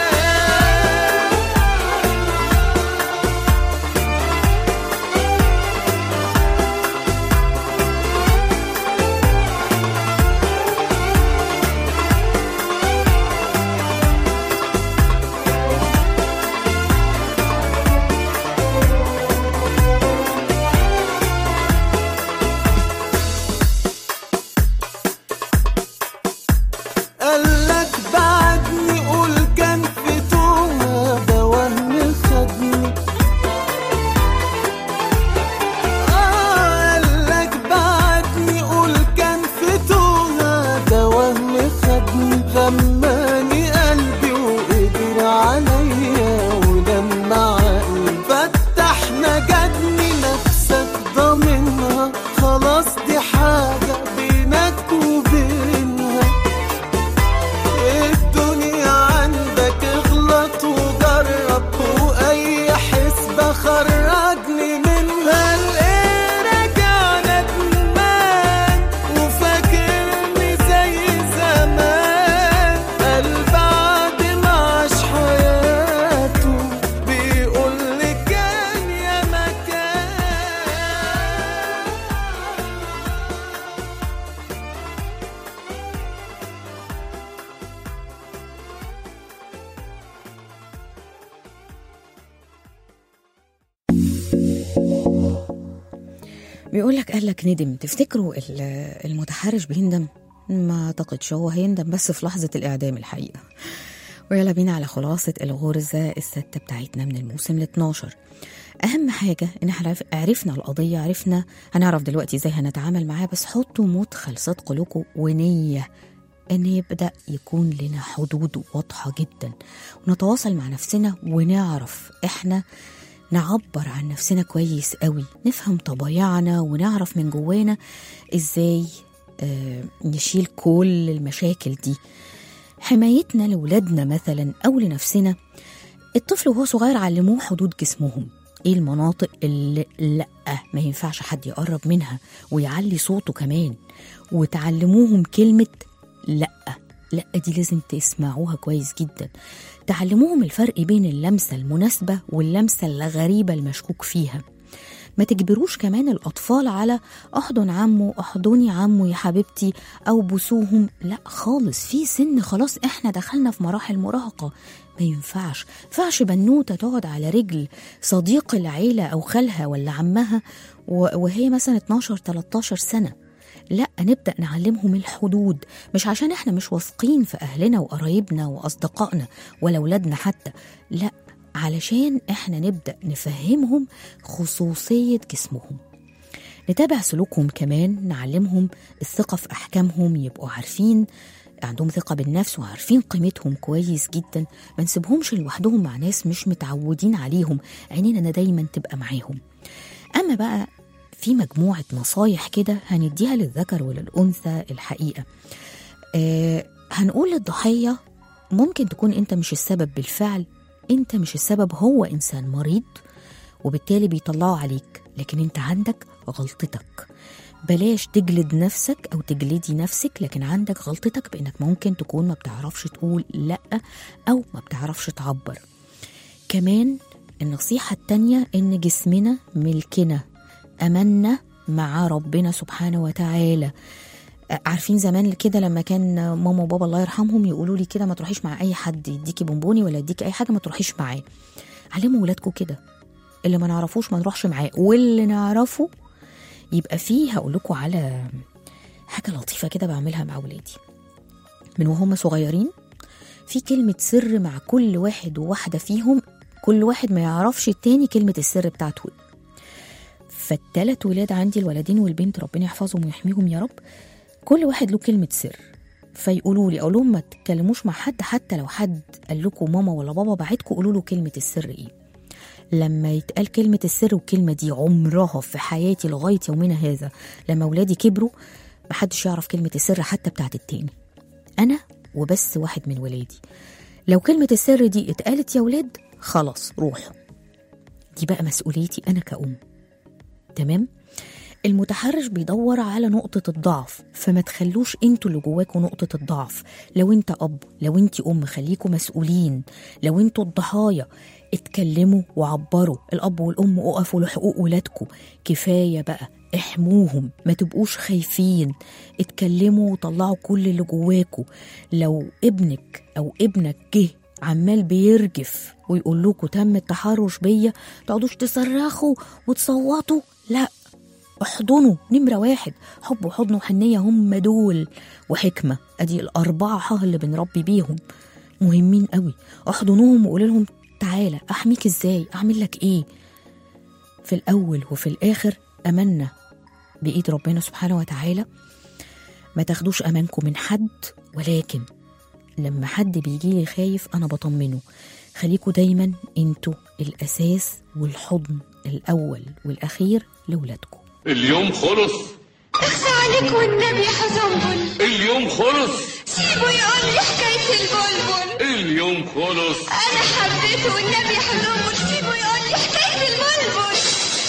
قالك بعدني قول كان في توها ده وهم خدني آه قالك بعدني قول كان في توها ده وهم خدني غماني قلبي وقدر عليا ولما عقلي فتحنا جدني نفسك ضامنها خلاص دي حاجة بينك وبينها الدنيا عندك اغلط وجرب واي حسبة خرجني منها الايه رجعنا ندمان وفاكرني زي زمان قال بعد ما عاش حياته بيقول لي كان يا مكان بيقول لك قال لك ندم تفتكروا ال- المتحرش بيندم ما اعتقدش هو هيندم بس في لحظة الإعدام الحقيقة ويلا بينا على خلاصة الغرزة الستة بتاعتنا من الموسم ال 12 أهم حاجة إن احنا عرف- عرفنا القضية عرفنا هنعرف دلوقتي ازاي هنتعامل معاها بس حطوا مدخل صدق لكم ونية إن يبدأ يكون لنا حدود واضحة جدا ونتواصل مع نفسنا ونعرف إحنا نعبر عن نفسنا كويس قوي نفهم طبايعنا ونعرف من جوانا ازاي آه، نشيل كل المشاكل دي حمايتنا لولادنا مثلا او لنفسنا الطفل وهو صغير علموه حدود جسمهم ايه المناطق اللي لا ما ينفعش حد يقرب منها ويعلي صوته كمان وتعلموهم كلمة لا لا دي لازم تسمعوها كويس جدا تعلموهم الفرق بين اللمسة المناسبة واللمسة الغريبة المشكوك فيها ما تجبروش كمان الأطفال على أحضن عمه أحضني عمه يا حبيبتي أو بوسوهم لا خالص في سن خلاص إحنا دخلنا في مراحل مراهقة ما ينفعش ينفعش بنوتة تقعد على رجل صديق العيلة أو خالها ولا عمها و- وهي مثلا 12 13 سنة لا نبدأ نعلمهم الحدود مش عشان احنا مش واثقين في أهلنا وقرايبنا وأصدقائنا ولا أولادنا حتى لا علشان احنا نبدأ نفهمهم خصوصية جسمهم نتابع سلوكهم كمان نعلمهم الثقة في أحكامهم يبقوا عارفين عندهم ثقة بالنفس وعارفين قيمتهم كويس جدا ما نسيبهمش لوحدهم مع ناس مش متعودين عليهم عينينا دايما تبقى معاهم أما بقى في مجموعة نصايح كده هنديها للذكر وللأنثى الحقيقة آه هنقول للضحية ممكن تكون أنت مش السبب بالفعل أنت مش السبب هو إنسان مريض وبالتالي بيطلعوا عليك لكن أنت عندك غلطتك بلاش تجلد نفسك أو تجلدي نفسك لكن عندك غلطتك بأنك ممكن تكون ما بتعرفش تقول لأ أو ما بتعرفش تعبر كمان النصيحة التانية إن جسمنا ملكنا أمنا مع ربنا سبحانه وتعالى عارفين زمان كده لما كان ماما وبابا الله يرحمهم يقولوا لي كده ما تروحيش مع اي حد يديكي بونبوني ولا يديكي اي حاجه ما تروحيش معاه علموا ولادكم كده اللي ما نعرفوش ما نروحش معاه واللي نعرفه يبقى فيه هقول لكم على حاجه لطيفه كده بعملها مع ولادي من وهم صغيرين في كلمه سر مع كل واحد وواحده فيهم كل واحد ما يعرفش التاني كلمه السر بتاعته إيه. فالتلات ولاد عندي الولدين والبنت ربنا يحفظهم ويحميهم يا رب كل واحد له كلمة سر فيقولوا لي اقول لهم ما تتكلموش مع حد حتى لو حد قال لكم ماما ولا بابا بعتكم قولوا له كلمة السر ايه لما يتقال كلمة السر والكلمة دي عمرها في حياتي لغاية يومنا هذا لما ولادي كبروا محدش يعرف كلمة السر حتى بتاعت التاني أنا وبس واحد من ولادي لو كلمة السر دي اتقالت يا ولاد خلاص روحوا دي بقى مسؤوليتي أنا كأم تمام المتحرش بيدور على نقطة الضعف فما تخلوش انتوا اللي جواكوا نقطة الضعف لو انت أب لو انت أم خليكوا مسؤولين لو انتوا الضحايا اتكلموا وعبروا الأب والأم اقفوا لحقوق ولادكوا كفاية بقى احموهم ما تبقوش خايفين اتكلموا وطلعوا كل اللي جواكوا لو ابنك أو ابنك جه عمال بيرجف ويقول لكم تم التحرش بيا تقعدوش تصرخوا وتصوتوا لا احضنوا نمرة واحد حب وحضن وحنية هم دول وحكمة ادي الأربعة حاه اللي بنربي بيهم مهمين قوي احضنوهم وقولوا لهم تعالى احميك ازاي اعمل لك ايه في الأول وفي الآخر أمنا بإيد ربنا سبحانه وتعالى ما تاخدوش أمانكم من حد ولكن لما حد بيجي لي خايف أنا بطمنه خليكوا دايما انتوا الأساس والحضن الأول والأخير لولادكم اليوم خلص اخفى عليك والنبي حزنبل اليوم خلص سيبه يقول لي حكاية البلبل اليوم خلص أنا حبيته والنبي حزنبل سيبه يقول لي حكاية البلبل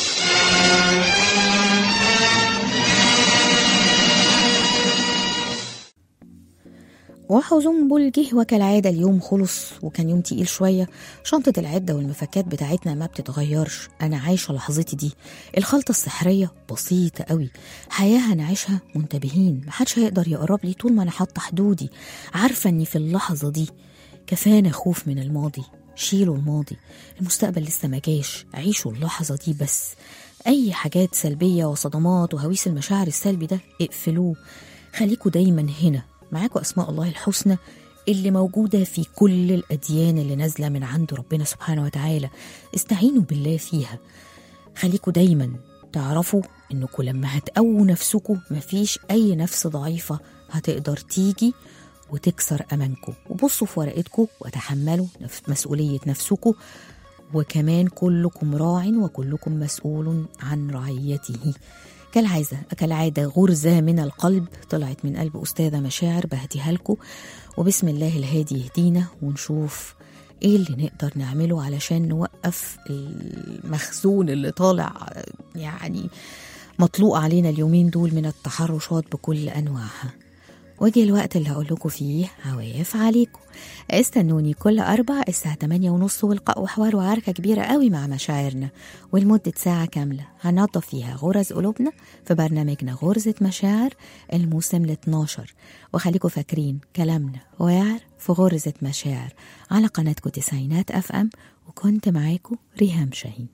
وحزنبل جه وكالعادة اليوم خلص وكان يوم تقيل شوية شنطة العدة والمفكات بتاعتنا ما بتتغيرش أنا عايشة لحظتي دي الخلطة السحرية بسيطة قوي حياة هنعيشها منتبهين محدش هيقدر يقرب لي طول ما أنا حاطة حدودي عارفة إني في اللحظة دي كفانا خوف من الماضي شيلوا الماضي المستقبل لسه ما جاش عيشوا اللحظة دي بس أي حاجات سلبية وصدمات وهويس المشاعر السلبي ده اقفلوه خليكوا دايما هنا معاكوا أسماء الله الحسنى اللي موجودة في كل الأديان اللي نازلة من عند ربنا سبحانه وتعالى استعينوا بالله فيها خليكوا دايما تعرفوا انكم لما هتقووا نفسكم مفيش أي نفس ضعيفة هتقدر تيجي وتكسر أمانكم وبصوا في ورقتكم وتحملوا نفس مسؤولية نفسكم وكمان كلكم راع وكلكم مسؤول عن رعيته كالعادة كالعادة غرزة من القلب طلعت من قلب أستاذة مشاعر بهديها لكم وبسم الله الهادي يهدينا ونشوف ايه اللي نقدر نعمله علشان نوقف المخزون اللي طالع يعني مطلوق علينا اليومين دول من التحرشات بكل أنواعها وجه الوقت اللي هقول لكم فيه عوايف عليكم استنوني كل أربع الساعة 8 ونص ولقاء وحوار وعركة كبيرة قوي مع مشاعرنا ولمدة ساعة كاملة هنعطف فيها غرز قلوبنا في برنامجنا غرزة مشاعر الموسم ال 12 وخليكم فاكرين كلامنا واعر في غرزة مشاعر على قناتكم تسعينات اف ام وكنت معاكم ريهام شاهين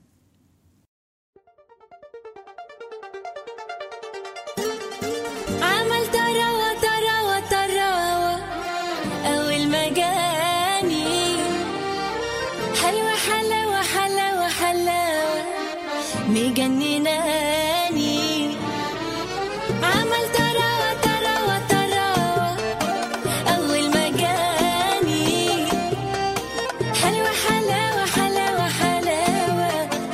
عمل تراوة تراوة تراوة أول ما جاني حلوة حلاوة حلاوة حلاوة مجنناني عمل تراوة تراوة تراوة أول ما جاني حلوة حلاوة حلاوة حلاوة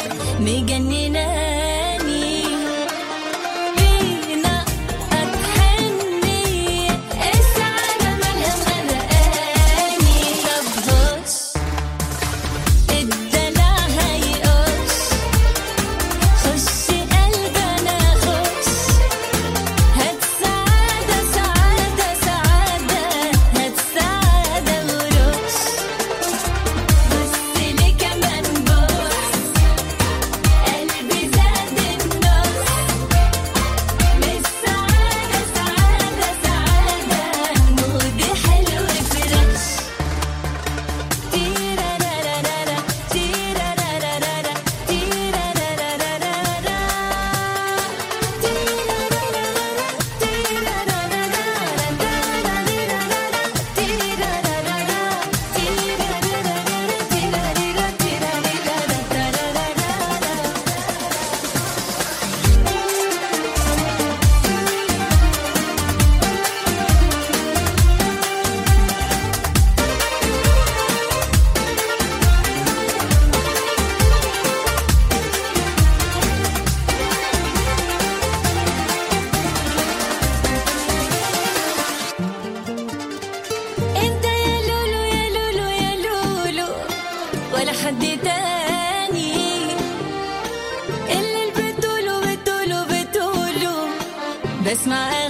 تاني اللي بتقوله بتقوله بتقوله بسمع